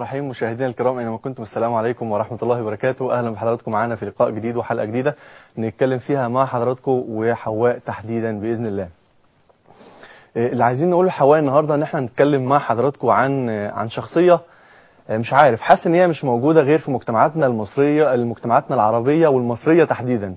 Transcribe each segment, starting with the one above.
الرحيم مشاهدينا الكرام اينما كنتم السلام عليكم ورحمه الله وبركاته اهلا بحضراتكم معانا في لقاء جديد وحلقه جديده نتكلم فيها مع حضراتكم وحواء تحديدا باذن الله إيه اللي عايزين نقوله لحواء النهارده ان احنا نتكلم مع حضراتكم عن عن شخصيه مش عارف حاسس ان هي مش موجوده غير في مجتمعاتنا المصريه المجتمعاتنا العربيه والمصريه تحديدا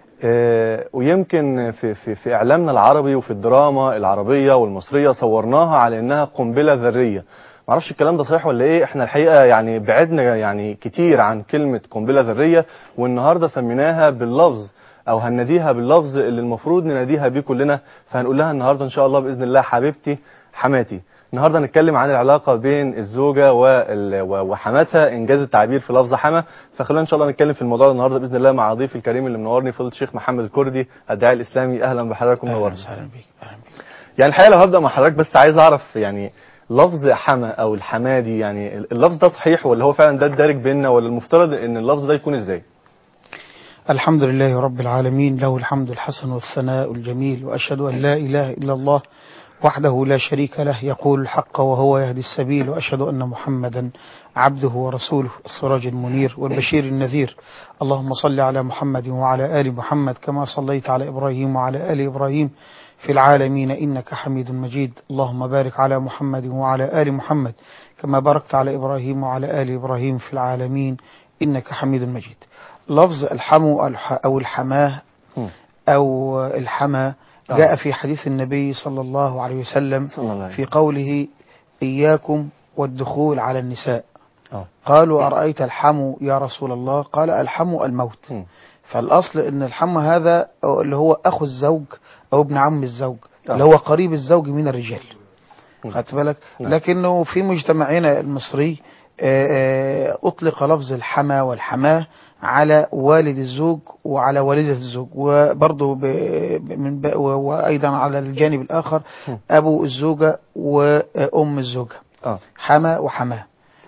آه، ويمكن في في في اعلامنا العربي وفي الدراما العربيه والمصريه صورناها على انها قنبله ذريه معرفش الكلام ده صحيح ولا ايه احنا الحقيقه يعني بعدنا يعني كتير عن كلمه قنبله ذريه والنهارده سميناها باللفظ او هنناديها باللفظ اللي المفروض نناديها بيه كلنا فهنقول لها النهارده ان شاء الله باذن الله حبيبتي حماتي النهارده هنتكلم عن العلاقه بين الزوجه وال- وحماتها انجاز التعبير في لفظ حما فخلونا ان شاء الله نتكلم في الموضوع ده النهارده باذن الله مع ضيفي الكريم اللي منورني فضيله الشيخ محمد الكردي الداعي الاسلامي اهلا بحضراتكم اهلا منورنا وسهلا بيك اهلا بيك يعني الحقيقه لو هبدا مع حضرتك بس عايز اعرف يعني لفظ حما او الحمادي يعني اللفظ ده صحيح ولا هو فعلا ده الدارج بيننا ولا المفترض ان اللفظ ده يكون ازاي؟ الحمد لله رب العالمين له الحمد الحسن والثناء الجميل واشهد ان لا اله الا الله وحده لا شريك له يقول الحق وهو يهدي السبيل واشهد ان محمدا عبده ورسوله السراج المنير والبشير النذير اللهم صل على محمد وعلى ال محمد كما صليت على ابراهيم وعلى ال ابراهيم في العالمين انك حميد مجيد اللهم بارك على محمد وعلى ال محمد كما باركت على ابراهيم وعلى ال ابراهيم في العالمين انك حميد مجيد لفظ الحمو الح- او الحماه مم. او الحما آه. جاء في حديث النبي صلى الله عليه وسلم صلى الله عليه في قوله إياكم والدخول على النساء آه. قالوا أرأيت الحمو يا رسول الله قال الحمو الموت مم. فالأصل أن الحمو هذا اللي هو أخو الزوج أو ابن عم الزوج آه. اللي هو قريب الزوج من الرجال مم. خدت بالك نعم. لكنه في مجتمعنا المصري آه، آه، أطلق لفظ الحما والحماه على والد الزوج وعلى والدة الزوج وبرضه ب- ب- من ب- و- وأيضا على الجانب الآخر مم. أبو الزوجة وأم الزوجة اه حما وحماه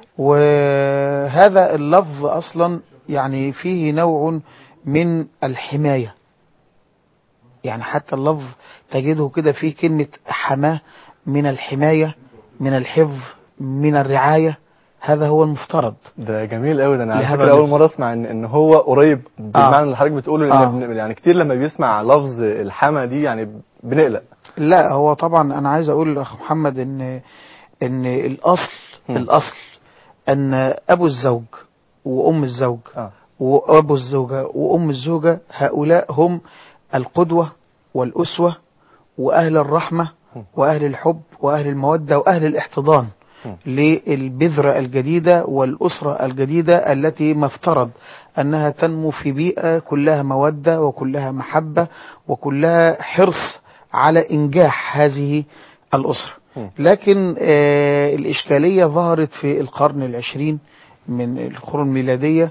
وهذا اللفظ أصلا يعني فيه نوع من الحماية يعني حتى اللفظ تجده كده فيه كلمة حماه من الحماية من الحفظ من الرعاية هذا هو المفترض ده جميل قوي ده انا على لهذا فكره اول اللفظ. مره اسمع ان ان هو قريب بالمعنى اللي حضرتك بتقوله لان آه. بن- يعني كتير لما بيسمع لفظ الحما دي يعني بنقلق لا هو طبعا انا عايز اقول لاخ محمد ان ان الاصل مم. الاصل ان ابو الزوج وام الزوج اه وابو الزوجه وام الزوجه هؤلاء هم القدوه والاسوه واهل الرحمه مم. واهل الحب واهل الموده واهل الاحتضان مم. للبذره الجديده والاسره الجديده التي مفترض انها تنمو في بيئه كلها موده وكلها محبه وكلها حرص على انجاح هذه الاسره مم. لكن آه الاشكاليه ظهرت في القرن العشرين من القرون الميلاديه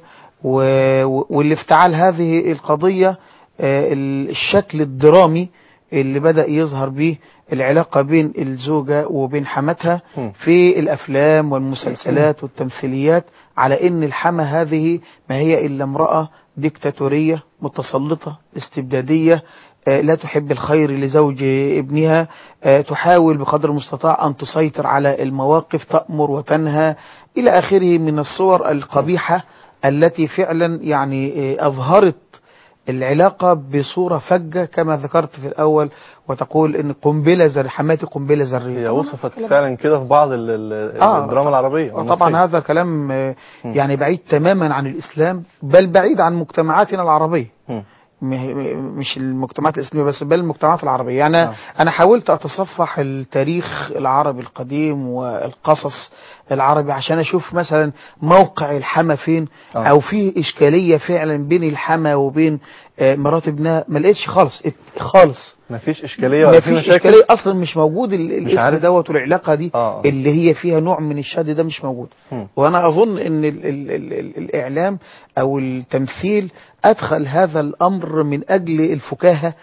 و- و- واللي افتعل هذه القضيه آه ال- الشكل الدرامي اللي بدأ يظهر به العلاقة بين الزوجة وبين حماتها مم. في الأفلام والمسلسلات والتمثيليات على أن الحما هذه ما هي إلا امرأة ديكتاتورية متسلطة استبدادية آه، لا تحب الخير لزوج ابنها آه، تحاول بقدر المستطاع أن تسيطر على المواقف تأمر وتنهى إلى آخره من الصور القبيحة التي فعلا يعني آه، أظهرت العلاقة بصورة فجة كما ذكرت في الأول وتقول إن قنبلة زر حماتي قنبلة ذرية هي طبعاً وصفت كلام- فعلا كده في بعض ال- ال- آه، الدراما العربيه وطبعا والمصرية. هذا كلام آه، مم. يعني بعيد تماما عن الإسلام بل بعيد عن مجتمعاتنا العربية مم. م- م- مش المجتمعات الإسلامية بس بل المجتمعات العربية يعني آه. أنا حاولت أتصفح التاريخ العربي القديم والقصص العربي عشان أشوف مثلا موقع الحما فين آه. أو في إشكالية فعلا بين الحما وبين آه، مرات ابنها ما لقيتش خالص ات- خالص مفيش اشكاليه ما ولا في فيش مشاكل إشكالية أصلا مش موجود ال- الاسم عارف. دوت والعلاقة دي آه. اللي هي فيها نوع من الشد ده مش موجود مم. وانا اظن ان ال ال ال ال الاعلام او التمثيل ادخل هذا الامر من اجل الفكاهه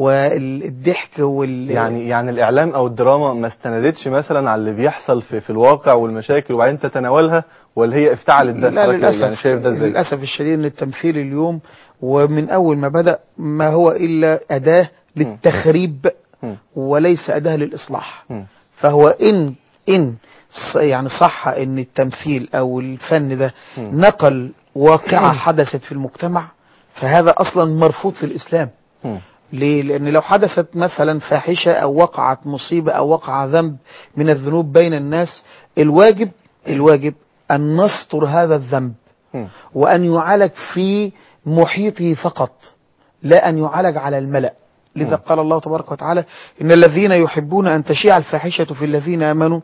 والضحك وال يعني يعني الاعلام او الدراما ما استندتش مثلا على اللي بيحصل في في الواقع والمشاكل وبعدين تتناولها ولا هي افتعلت ده لا حضرتك للاسف يعني شايف ده ازاي للاسف الشديد ان التمثيل اليوم ومن اول ما بدا ما هو الا اداه للتخريب مم. وليس اداه للاصلاح مم. فهو إن إن ص- يعني صح ان التمثيل او الفن ده مم. نقل واقعة حدثت في المجتمع فهذا اصلا مرفوض في الاسلام مم. ليه؟ لأن لو حدثت مثلا فاحشة أو وقعت مصيبة أو وقع ذنب من الذنوب بين الناس الواجب الواجب أن نستر هذا الذنب مم. وأن يعالج في محيطه فقط لا أن يعالج على الملأ لذا مم. قال الله تبارك وتعالى إن الذين يحبون أن تشيع الفاحشة في الذين آمنوا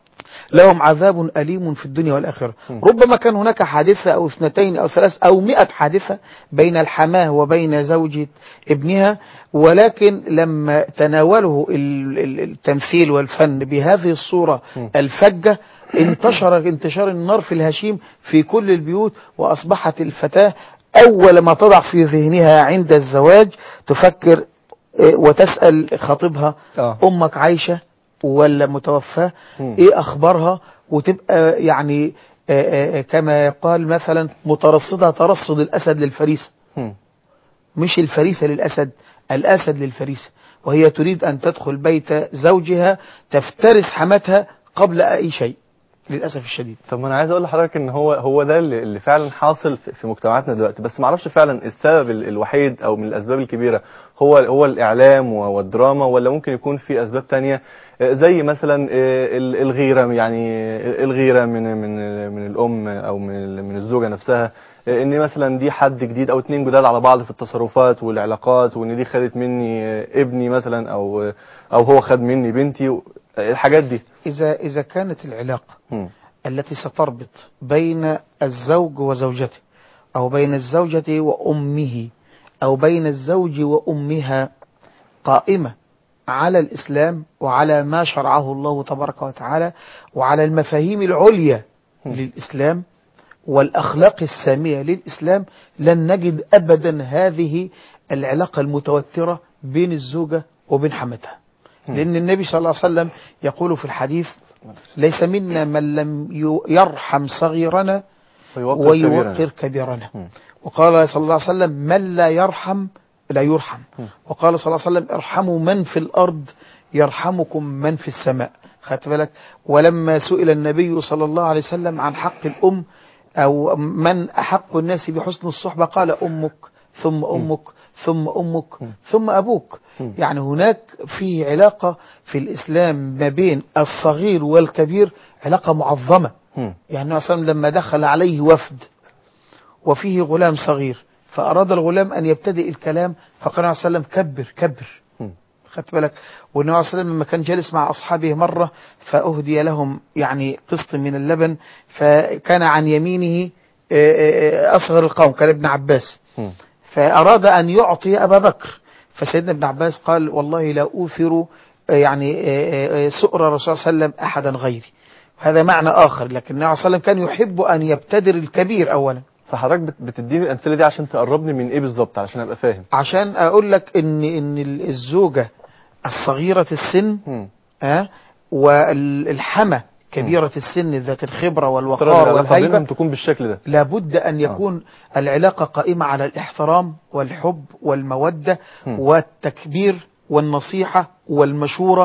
لهم عذاب أليم في الدنيا والآخرة مم. ربما كان هناك حادثة أو اثنتين أو ثلاث أو مئة حادثة بين الحماة وبين زوجة ابنها ولكن لما تناوله ال- ال- التمثيل والفن بهذه الصورة مم. الفجة انتشر انتشار النار في الهشيم في كل البيوت وأصبحت الفتاة أول ما تضع في ذهنها عند الزواج تفكر إيه، وتسأل خطيبها اه امك عايشه ولا متوفاه مم. ايه اخبارها وتبقى يعني آه، آه، كما يقال مثلا مترصده ترصد الاسد للفريسه مم. مش الفريسه للاسد الاسد للفريسه وهي تريد ان تدخل بيت زوجها تفترس حماتها قبل اي شيء للاسف الشديد طب ما انا عايز اقول لحضرتك ان هو هو ده اللي اللي فعلا حاصل في في مجتمعاتنا دلوقتي بس ما اعرفش فعلا السبب ال- الوحيد او من الاسباب الكبيره هو هو الاعلام و- والدراما ولا ممكن يكون في اسباب تانية آه، زي مثلا آه، ال- الغيره يعني آه، الغيره من من من الام او من ال- من الزوجه نفسها آه، ان مثلا دي حد جديد او اتنين جداد على بعض في التصرفات والعلاقات وان دي خدت مني آه، ابني مثلا او آه، او هو خد مني بنتي و- آه، الحاجات دي اذا اذا كانت العلاقه مم. التي ستربط بين الزوج وزوجته أو بين الزوجة وأمه أو بين الزوج وأمها قائمة على الإسلام وعلى ما شرعه الله تبارك وتعالى وعلى المفاهيم العليا للإسلام والأخلاق السامية للإسلام لن نجد أبدا هذه العلاقة المتوترة بين الزوجة وبين حماتها لأن النبي صلى الله عليه وسلم يقول في الحديث ليس منا من لم يو- يرحم صغيرنا ويوقر ويوقر كبيرا. كبيرنا مم. وقال صلى الله عليه وسلم من لا يرحم لا يرحم مم. وقال صلى الله عليه وسلم ارحموا من في الأرض يرحمكم من في السماء خدت بالك ولما سئل النبي صلى الله عليه وسلم عن حق الأم أو من أحق الناس بحسن الصحبة قال أمك ثم أمك ثم أمك ثم أبوك مم. يعني هناك في علاقة في الإسلام ما بين الصغير والكبير علاقة معظمة مم. يعني النبي صلى الله عليه وسلم لما دخل عليه وفد وفيه غلام صغير فأراد الغلام أن يبتدئ الكلام فقال النبي صلى الله عليه وسلم كبر كبر مم. خدت بالك والنبي عليه الصلاة والسلام لما كان جالس مع أصحابه مرة فأهدي لهم يعني قسط من اللبن فكان عن يمينه آه، آه، أصغر القوم كان ابن عباس مم. فأراد أن يعطي أبا بكر فسيدنا ابن عباس قال والله لا أوثر آه، يعني آه، آه، سؤر الرسول صلى الله عليه وسلم أحدا غيري هذا معنى آخر لكن النبي صلى الله عليه وسلم كان يحب أن يبتدر الكبير أولا فحضرتك بت- بتديني الامثله دي عشان تقربني من ايه بالظبط علشان ابقى فاهم عشان أقول لك إن إن الزوجة الصغيرة السن مم. ها والحمى كبيرة السن ذات الخبرة ترى والوقار العلاقه بينهم والهيبة تكون بالشكل ده لابد أن يكون العلاقة قائمة على الاحترام والحب والمودة مم. والتكبير والنصيحة والمشورة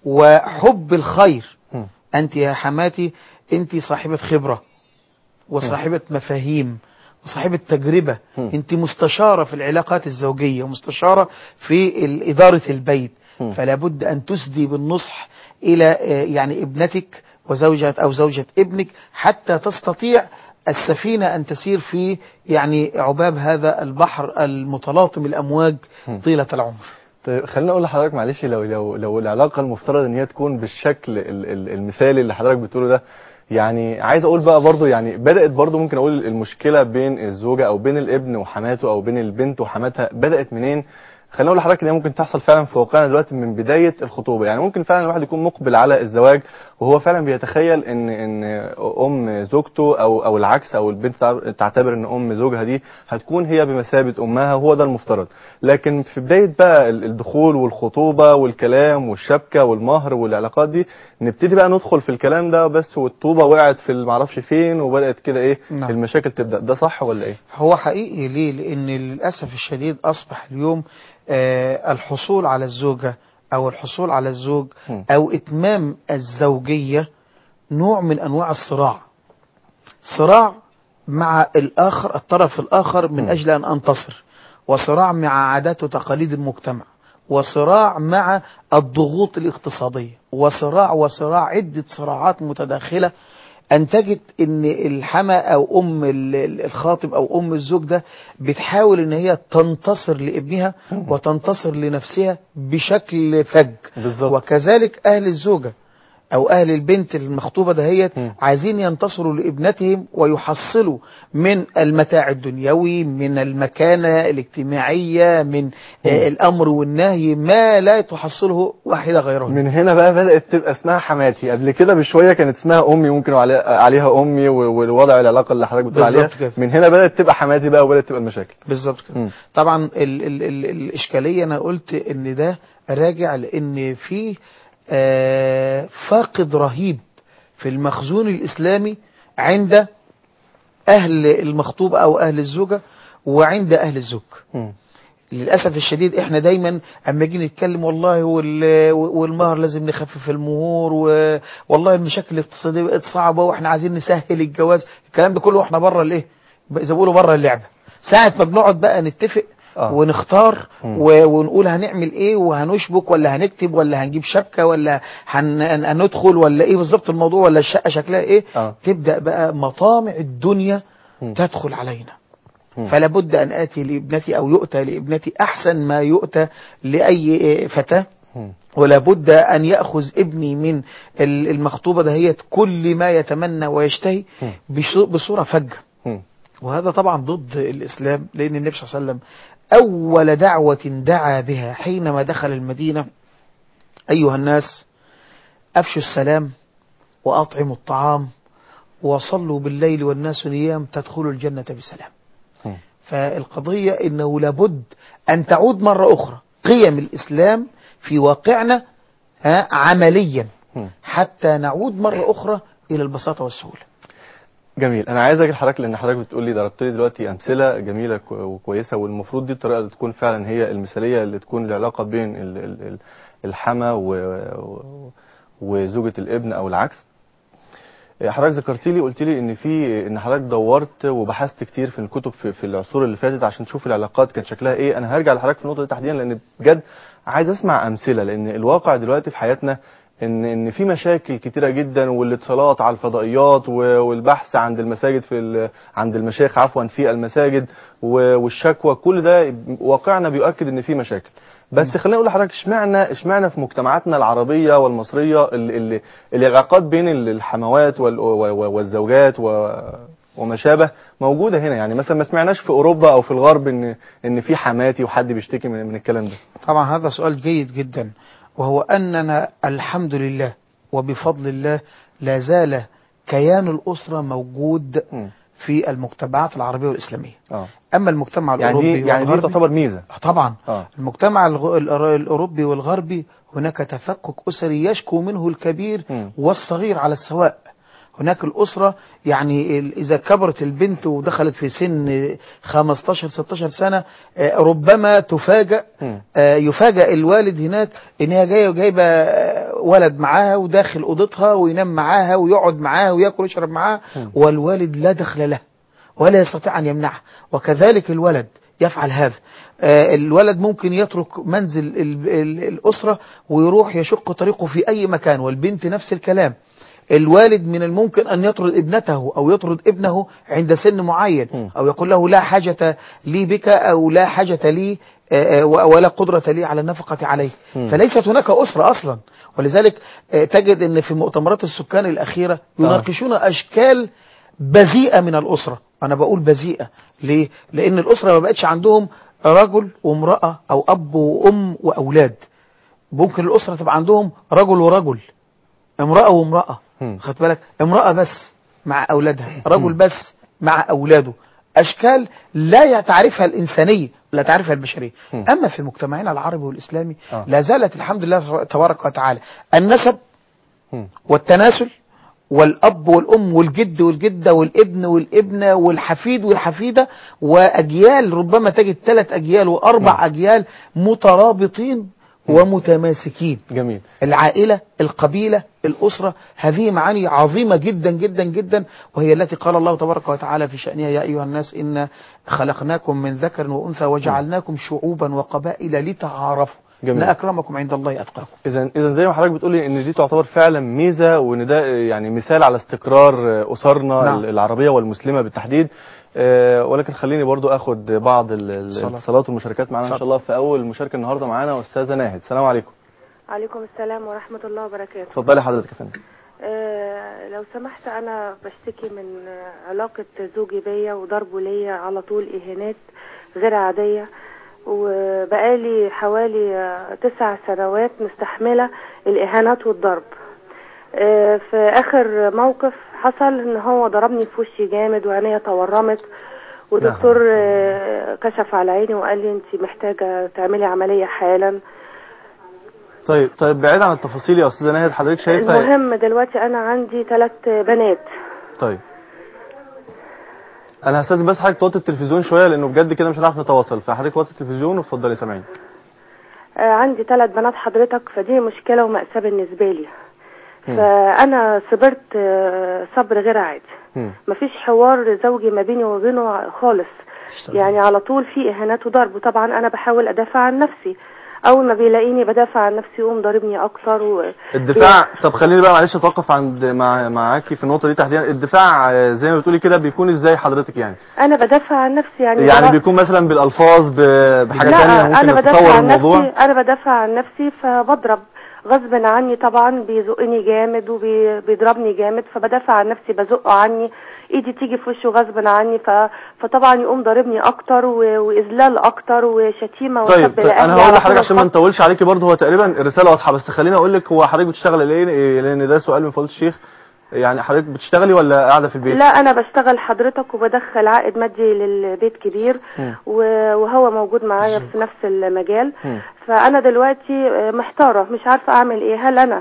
وحب الخير مم. أنت يا حماتي أنت صاحبة خبرة وصاحبة مفاهيم وصاحبة تجربة مم. أنت مستشارة في العلاقات الزوجية ومستشارة في ال- إدارة البيت مم. فلا بد أن تسدي بالنصح إلى آه، يعني ابنتك وزوجة أو زوجة ابنك حتى تستطيع السفينة أن تسير في يعني عباب هذا البحر المتلاطم الأمواج مم. طيلة العمر طيب خليني اقول لحضرتك معلش لو لو لو العلاقه المفترض ان هي تكون بالشكل ال- ال- المثالي اللي حضرتك بتقوله ده يعني عايز اقول بقى برضو يعني بدات برضو ممكن اقول المشكله بين الزوجه او بين الابن وحماته او بين البنت وحماتها بدات منين خليني اقول لحضرتك ان هي ممكن تحصل فعلا في واقعنا دلوقتي من بدايه الخطوبه يعني ممكن فعلا الواحد يكون مقبل على الزواج وهو فعلا بيتخيل ان ان ام زوجته او او العكس او البنت تع- تعتبر ان ام زوجها دي هتكون هي بمثابه امها وهو ده المفترض لكن في بدايه بقى ال- الدخول والخطوبه والكلام والشبكه والمهر والعلاقات دي نبتدي بقى ندخل في الكلام ده بس والطوبه وقعت في المعرفش فين وبدات كده ايه نعم. المشاكل تبدا ده صح ولا ايه هو حقيقي ليه لأن للأسف الشديد أصبح اليوم آه، الحصول على الزوجة أو الحصول على الزوج مم. أو إتمام الزوجية نوع من أنواع الصراع صراع مع الآخر الطرف الآخر من م. أجل أن أنتصر وصراع مع عادات وتقاليد المجتمع وصراع مع الضغوط الاقتصادية وصراع وصراع عدة صراعات متداخلة أنتجت أن الحما أو أم ال- ال- الخاطب أو أم الزوج ده بتحاول أن هي تنتصر لابنها وتنتصر لنفسها بشكل فج بالظبط وكذلك أهل الزوجة أو أهل البنت المخطوبة دهيت مم. عايزين ينتصروا لابنتهم ويحصلوا من المتاع الدنيوي من المكانة الاجتماعية من آه، الأمر والنهي ما لا تحصله واحدة غيرها من هنا بقى بدأت تبقى اسمها حماتي قبل كده بشوية كانت اسمها أمي ممكن وعلي- عليها أمي و- والوضع العلاقة اللي حضرتك بتقول عليها بالظبط كده. من هنا بدأت تبقى حماتي بقى وبدأت تبقى المشاكل بالظبط كده مم. طبعا ال ال ال الإشكالية أنا قلت إن ده راجع لأن في آه، فاقد رهيب في المخزون الإسلامي عند أهل المخطوبة أو أهل الزوجة وعند أهل الزوج مم. للأسف الشديد احنا دايما اما نيجي نتكلم والله وال- والمهر لازم نخفف المهور و- والله المشاكل الاقتصادية بقت صعبة واحنا عايزين نسهل الجواز الكلام ده كله واحنا بره الايه زي ما بيقولوا بره اللعبة ساعة ما بنقعد بقى نتفق آه. ونختار مم. و- ونقول هنعمل ايه وهنشبك ولا هنكتب ولا هنجيب شبكة ولا هن- هن- هندخل ولا ايه بالظبط الموضوع ولا الشقة شكلها ايه آه. تبدأ بقى مطامع الدنيا مم. تدخل علينا مم. فلا بد أن آتي لابنتي أو يؤتى لابنتي أحسن ما يؤتى لأي فتاة مم. ولا بد أن يأخذ ابني من ال- المخطوبة دهيت كل ما يتمنى ويشتهي مم. بش- بصورة فجة مم. وهذا طبعا ضد الإسلام لأن النبي صلى الله عليه وسلم أول دعوة دعا بها حينما دخل المدينة أيها الناس أفشوا السلام وأطعموا الطعام وصلوا بالليل والناس نيام تدخلوا الجنة بسلام مم. فالقضية انه لابد ان تعود مرة اخرى قيم الاسلام في واقعنا ها، عمليا مم. حتى نعود مرة اخرى الى البساطة والسهولة جميل انا عايز اجي لحضرتك لان حضرتك بتقول لي ضربت لي دلوقتي امثله جميله كو- وكويسه والمفروض دي الطريقه اللي تكون فعلا هي المثاليه اللي تكون العلاقه بين ال- ال- ال- الحما و- و- وزوجه الابن او العكس حضرتك ذكرت لي قلت لي ان في ان حضرتك دورت وبحثت كتير في الكتب في, في العصور اللي فاتت عشان تشوف العلاقات كان شكلها ايه انا هرجع لحضرتك في النقطه دي تحديدا لان بجد عايز اسمع امثله لان الواقع دلوقتي في حياتنا ان ان في مشاكل كتيره جدا والاتصالات على الفضائيات و- والبحث عند المساجد في ال- عند المشايخ عفوا في المساجد و- والشكوى كل ده واقعنا بيؤكد ان في مشاكل بس خليني اقول لحضرتك اشمعنى اشمعنى في مجتمعاتنا العربيه والمصريه اللي اللي العلاقات بين ال- الحموات وال- و- و- والزوجات و- وما شابه موجوده هنا يعني مثلا ما سمعناش في اوروبا او في الغرب ان ان في حماتي وحد بيشتكي من من الكلام ده طبعا هذا سؤال جيد جدا وهو اننا الحمد لله وبفضل الله لا زال كيان الاسرة موجود مم. في المجتمعات العربية والاسلامية اه اما المجتمع يعني الاوروبي دي يعني دي والغربي تعتبر ميزه طبعا اه المجتمع الغ- الأر- الأوروبي والغربي هناك تفكك أسري يشكو منه الكبير مم. والصغير على السواء هناك الأسرة يعني ال- إذا كبرت البنت ودخلت في سن 15 16 سنة آه، ربما تفاجأ مم. آه، يفاجأ الوالد هناك ان هي جايه وجايبه آه، ولد معاها وداخل اوضتها وينام معاها ويقعد معاها وياكل ويشرب معاها مم. والوالد لا دخل له ولا يستطيع ان يمنعها وكذلك الولد يفعل هذا آه، الولد ممكن يترك منزل ال- ال- الأسرة ويروح يشق طريقه في أي مكان والبنت نفس الكلام الوالد من الممكن أن يطرد ابنته أو يطرد ابنه عند سن معين م. أو يقول له لا حاجة لي بك أو لا حاجة لي آه، آه، ولا قدرة لي على النفقة عليه م. فليست هناك أسرة أصلا ولذلك آه، تجد أن في مؤتمرات السكان الأخيرة يناقشون أشكال بذيئة من الأسرة أنا بقول بذيئة ليه؟ لأن الأسرة ما بقتش عندهم رجل وامرأة أو أب وأم وأولاد ممكن الأسرة تبقى عندهم رجل ورجل امرأة وامرأة مم. خدت بالك امرأة بس مع أولادها رجل بس مع أولاده أشكال لا تعرفها الإنسانية لا تعرفها البشرية مم. أما في مجتمعنا العربي والإسلامي آه. لا زالت الحمد لله تبارك وتعالى النسب مم. والتناسل والأب والأم والجد والجدة والابن والابنة والحفيد والحفيدة وأجيال ربما تجد ثلاث أجيال وأربع نعم. أجيال مترابطين ومتماسكين جميل العائلة القبيلة الأسرة هذه معاني عظيمة جدا جدا جدا وهي التي قال الله تبارك وتعالى في شأنها يا أيها الناس إن خلقناكم من ذكر وأنثى وجعلناكم شعوبا وقبائل لتعارفوا جميل. إن أكرمكم عند الله أتقاكم اذا اذا زي ما حضرتك بتقولي ان دي تعتبر فعلا ميزه وان ده يعني مثال على استقرار اسرنا نعم. العربيه والمسلمه بالتحديد آه، ولكن خليني برضو اخد بعض ال- ال- صلاة. الاتصالات والمشاركات معانا ان شاء اتفضل. الله في اول مشاركه النهارده معانا استاذه ناهد السلام عليكم عليكم السلام ورحمة الله وبركاته اتفضلي حضرتك يا فندم آه لو سمحت أنا بشتكي من آه، علاقة زوجي بيا وضربه ليا على طول إهانات غير عادية وبقالي حوالي آه، تسع سنوات مستحملة الإهانات والضرب آه في آخر موقف حصل إن هو ضربني في وشي جامد وعينيا تورمت ودكتور آه، كشف على عيني وقال لي انت محتاجة تعملي عملية حالا طيب طيب بعيد عن التفاصيل يا استاذه ناهد حضرتك شايفه المهم دلوقتي انا عندي ثلاث بنات طيب انا هستاذن بس حضرتك توطي التلفزيون شويه لانه بجد كده مش هنعرف نتواصل فحضرتك وطي التلفزيون واتفضلي سامعين آه، عندي ثلاث بنات حضرتك فدي مشكلة ومأساة بالنسبة لي مم. فأنا صبرت آه، صبر غير عادي مم. مفيش حوار زوجي ما بيني وبينه خالص يعني على طول في إهانات وضرب وطبعا أنا بحاول أدافع عن نفسي أول ما بيلاقيني بدافع عن نفسي يقوم ضاربني أكتر و... الدفاع طب خليني بقى معلش اتوقف عند مع معاكي في النقطه دي تحديدا الدفاع آه، زي ما بتقولي كده بيكون ازاي حضرتك يعني أنا بدافع عن نفسي يعني يعني ورا- بيكون مثلا بالالفاز ب- بحاجه لا ثانيه ممكن انا بدافع نتطور عن الموضوع نفسي انا بدافع عن نفسي فبضرب غصب عني طبعا بيزقني جامد وبيضربني جامد فبدافع عن نفسي بزقه عني ايدي تيجي في وشه غصب عني ف... فطبعا يقوم ضاربني اكتر و... واذلال اكتر وشتيمه طيب, وسب طيب لأهلي انا على هقول طول لحضرتك عشان ما الخط. نطولش عليكي برضه هو تقريبا الرساله واضحه بس خليني اقول لك هو حضرتك بتشتغل ايه لان ده سؤال من فضيله الشيخ يعني حضرتك بتشتغلي ولا قاعده في البيت لا انا بشتغل حضرتك وبدخل عائد مادي للبيت كبير مم. و- وهو موجود معايا في نفس المجال مم. فانا دلوقتي آه، محتاره مش عارفه اعمل ايه هل انا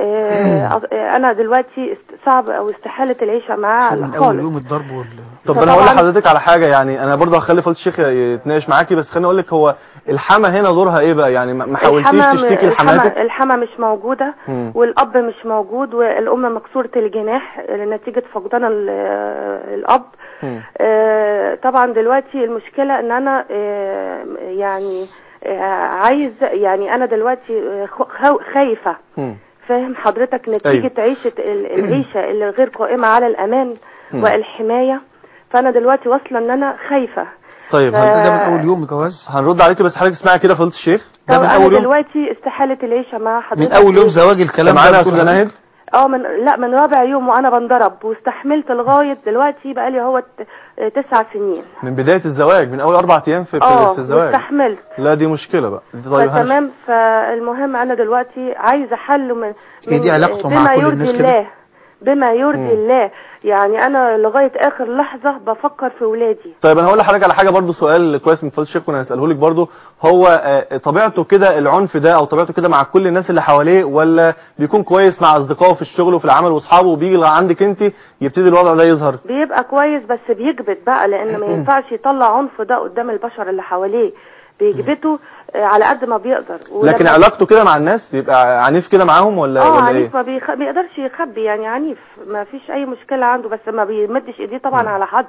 آه، أ- انا دلوقتي است- صعب او استحاله العيشه معاه من أول خالص يوم الضرب وال... طب انا هقول فطبعاً- لحضرتك على حاجه يعني انا برضه هخلي فضيله الشيخ يتناقش معاكي بس خليني اقول لك هو الحما هنا دورها ايه بقى يعني ما ما حاولتيش الحما- تشتكي الحما, لحماتك الحما مش موجوده مم. والاب مش موجود والام مكسوره الجناح نتيجه فقدان ال- الاب مم. آه، طبعا دلوقتي المشكله ان انا آه، يعني آه، عايز يعني انا دلوقتي آه، خو- خايفه مم. فاهم حضرتك نتيجة أيوة. عيشة ال- العيشة اللي غير قائمة على الأمان مم. والحماية فأنا دلوقتي واصلة إن أنا خايفة طيب ف- هن- ده من أول يوم جواز هنرد عليكي بس حضرتك اسمعي كده فضيله الشيخ ده طب من أنا أول يوم؟ دلوقتي استحالة العيشة مع حضرتك من أول يوم زواج انت الكلام معانا يا بتقول استاذه عليه. ناهد اه من لا من رابع يوم وانا بنضرب واستحملت لغايه دلوقتي بقى لي هو تسع سنين من بدايه الزواج من اول اربع ايام في, في, اه في الزواج واستحملت لا دي مشكله بقى طيب هنش- فتمام فالمهم انا دلوقتي عايزه حل من, هي دي من- علاقته مع بما كل يرضي الناس كده؟ الله بما يرضي مم. الله يعني انا لغايه اخر لحظه بفكر في ولادي طيب انا هقول لحضرتك على حاجه برضو سؤال كويس من فضيله الشيخ كنا هنساله لك برضو هو آه، طبيعته كده العنف ده او طبيعته كده مع كل الناس اللي حواليه ولا بيكون كويس مع اصدقائه في الشغل وفي العمل واصحابه وبيجي لغايه عندك انت يبتدي الوضع ده يظهر بيبقى كويس بس بيكبت بقى لان ما ينفعش يطلع عنف ده قدام البشر اللي حواليه بيكبته آه، على قد ما بيقدر ولما- لكن علاقته كده مع الناس بيبقى عنيف كده معاهم ولا اه ولا عنيف ايه ما بيخ... بيقدرش يخبي يعني عنيف ما فيش اي مشكله عنده بس ما بيمدش ايديه طبعا على حد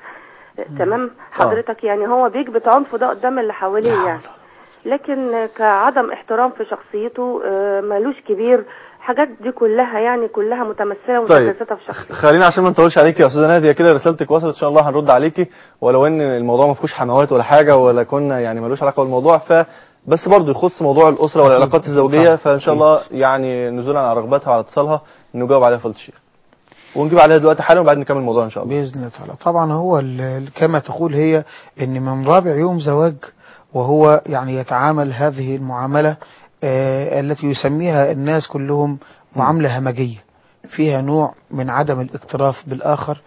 تمام حضرتك يعني هو بيكبت عنفه ده قدام اللي حواليه يعني لكن كعدم احترام في شخصيته آه، ملوش كبير حاجات دي كلها يعني كلها متمثله طيب ومتجسده في شخصيته خلينا عشان ما نطولش عليكي يا استاذه ناديه كده رسالتك وصلت ان شاء الله هنرد عليكي ولو ان الموضوع ما فيهوش حموات ولا حاجه ولا كنا يعني ملوش علاقه بالموضوع ف بس برضه يخص موضوع الاسره والعلاقات الزوجيه فان شاء الله يعني نزولا على رغبتها وعلى اتصالها نجاوب عليها فضيله الشيخ ونجيب عليها دلوقتي حالا وبعدين نكمل الموضوع ان شاء الله بإذن الله تعالى طبعا هو ال- ال- كما تقول هي ان من رابع يوم زواج وهو يعني يتعامل هذه المعاملة آه التي يسميها الناس كلهم معاملة همجية فيها نوع من عدم الاكتراث بالآخر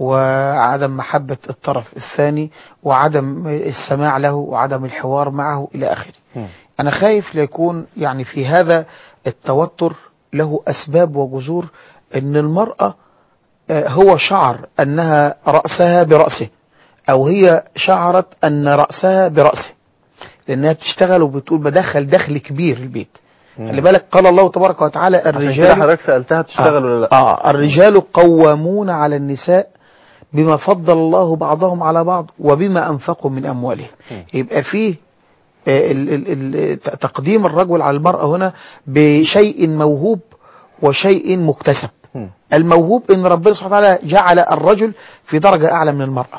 وعدم محبة الطرف الثاني وعدم السماع له وعدم الحوار معه إلى آخره مم. أنا خايف ليكون يعني في هذا التوتر له أسباب وجذور أن المرأة آه، هو شعر أنها رأسها برأسه أو هي شعرت أن رأسها برأسه لانها بتشتغل وبتقول بدخل دخل كبير البيت مم. خلي بالك قال الله تبارك وتعالى عشان كده الرجال حضرتك سالتها بتشتغل ولا لا آه الرجال قوامون على النساء بما فضل الله بعضهم على بعض وبما أنفقوا من أموالهم مم. يبقى فيه آه، ال- ال- ال- ت- تقديم الرجل على المرأة هنا بشيء موهوب وشيء مكتسب مم. الموهوب ان ربنا سبحانه وتعالى جعل الرجل في درجة اعلى من المرأة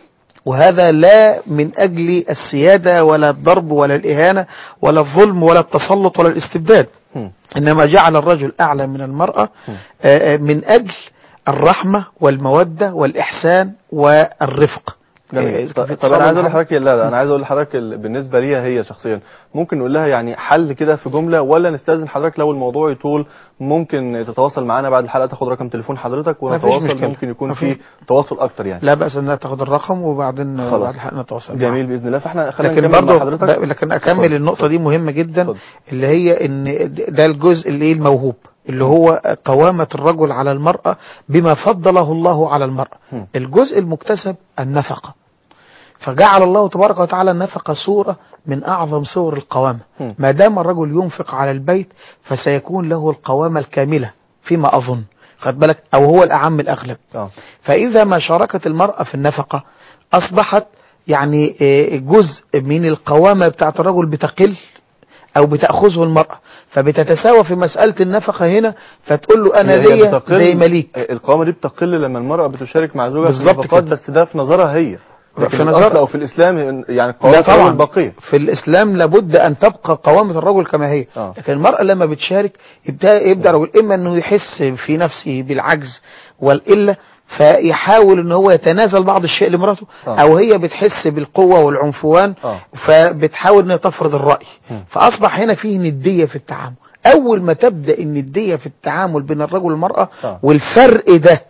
وهذا لا من اجل السيادة ولا الضرب ولا الاهانة ولا الظلم ولا التسلط ولا الاستبداد مم. انما جعل الرجل اعلى من المرأة مم. آه، آه، من اجل الرحمة والمودة والاحسان والرفق جميل آه، طب في طب انا عايز اقول اتصال لحضرتك لا لا انا عايز اقول لحضرتك ال- بالنسبه ليها هي شخصيا ممكن نقول لها يعني حل كده في جمله ولا نستاذن حضرتك لو الموضوع يطول ممكن تتواصل معانا بعد الحلقه تاخد رقم تليفون حضرتك مفيش ونتواصل مشكلة. ممكن يكون مفيش. في تواصل اكتر يعني لا بأس انها تاخد الرقم وبعدين آه، خلاص. بعد الحلقة نتواصل معها. جميل باذن الله فاحنا خلينا لكن نكمل برضه مع حضرتك ب- لكن اكمل اتفضل. النقطه دي مهمه جدا اتفضل. اللي هي ان ده الجزء اللي ايه الموهوب اللي هو قوامة الرجل على المرأة بما فضله الله على المرأة هم. الجزء المكتسب النفقة فجعل الله تبارك وتعالى النفقة صورة من أعظم صور القوامة هم. ما دام الرجل ينفق على البيت فسيكون له القوامة الكاملة فيما أظن خد بالك أو هو الأعم الأغلب اه فإذا ما شاركت المرأة في النفقة أصبحت يعني آه، جزء من القوامة بتاعت الرجل بتقل أو بتأخذه المرأة فبتتساوى في مسألة النفقة هنا فتقول له أنا هي ليا بتقل- زي مليك القوامه دي بتقل لما المراه بتشارك مع زوجها في بالظبط النفقات كده. بس ده في نظرها هي لكن في في نظر- نظر او في الاسلام يعني لا القوامه طبعا البقيه في الإسلام لابد أن تبقى قوامة الرجل كما هي آه. لكن المرأة لما بتشارك يبدأ, يبدأ الرجل إما أنه يحس في نفسه بالعجز والقلة فيحاول ان هو يتنازل بعض الشيء لمراته آه. او هي بتحس بالقوة والعنفوان آه. فبتحاول انها تفرض الرأي مم. فاصبح هنا فيه ندية في التعامل اول ما تبدأ الندية في التعامل بين الرجل والمرأة آه. والفرق ده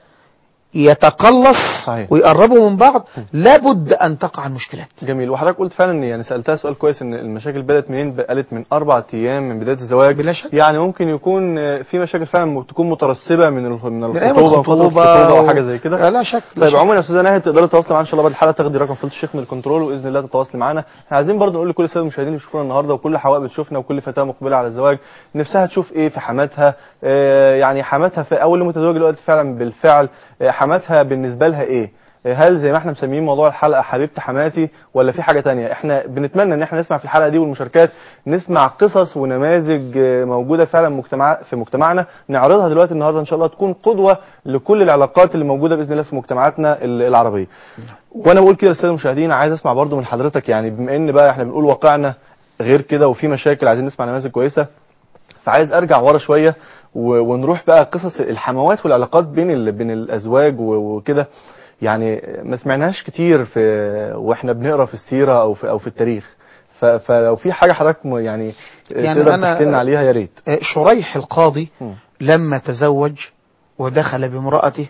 يتقلص صحيح. ويقربوا من بعض لابد ان تقع المشكلات جميل وحضرتك قلت فعلا ان يعني سالتها سؤال كويس ان المشاكل بدات منين قالت من اربع ايام من بدايه الزواج بلا شك. يعني ممكن يكون آه، في مشاكل فعلا تكون مترسبه من ال- من من أيام الخطوبه من فتره الخطوبه او و- حاجه زي كده لا لا شك لا طيب شك. عموما يا استاذه ناهد تقدري تتواصلي معانا ان شاء الله بعد الحلقه تاخدي رقم فضيله الشيخ من الكنترول واذن الله تتواصلي معانا احنا عايزين برضه نقول لكل الساده المشاهدين اللي بيشوفونا النهارده وكل حواء بتشوفنا وكل فتاه مقبله على الزواج نفسها تشوف ايه في حماتها آه، يعني حماتها في اول متزوجه دلوقتي فعلا بالفعل آه، حماتها بالنسبه لها ايه هل زي ما احنا مسميين موضوع الحلقه حبيبتي حماتي ولا في حاجه تانية احنا بنتمنى ان احنا نسمع في الحلقه دي والمشاركات نسمع قصص ونماذج آه، موجوده فعلا مجتمع في مجتمعنا نعرضها دلوقتي النهارده ان شاء الله تكون قدوه لكل العلاقات اللي موجوده باذن الله في مجتمعاتنا ال- العربيه وانا بقول كده للساده المشاهدين عايز اسمع برضو من حضرتك يعني بما ان بقى احنا بنقول واقعنا غير كده وفي مشاكل عايزين نسمع نماذج كويسه فعايز ارجع ورا شويه و- ونروح بقى قصص الحموات والعلاقات بين ال... بين الازواج و- وكده يعني ما سمعناهاش كتير في واحنا بنقرا في السيره او في او في التاريخ ف... فلو في حاجه حضرتك م- يعني, يعني تقدر أنا- تحكي لنا عليها يا ريت آه، شريح القاضي مم. لما تزوج ودخل بامرأته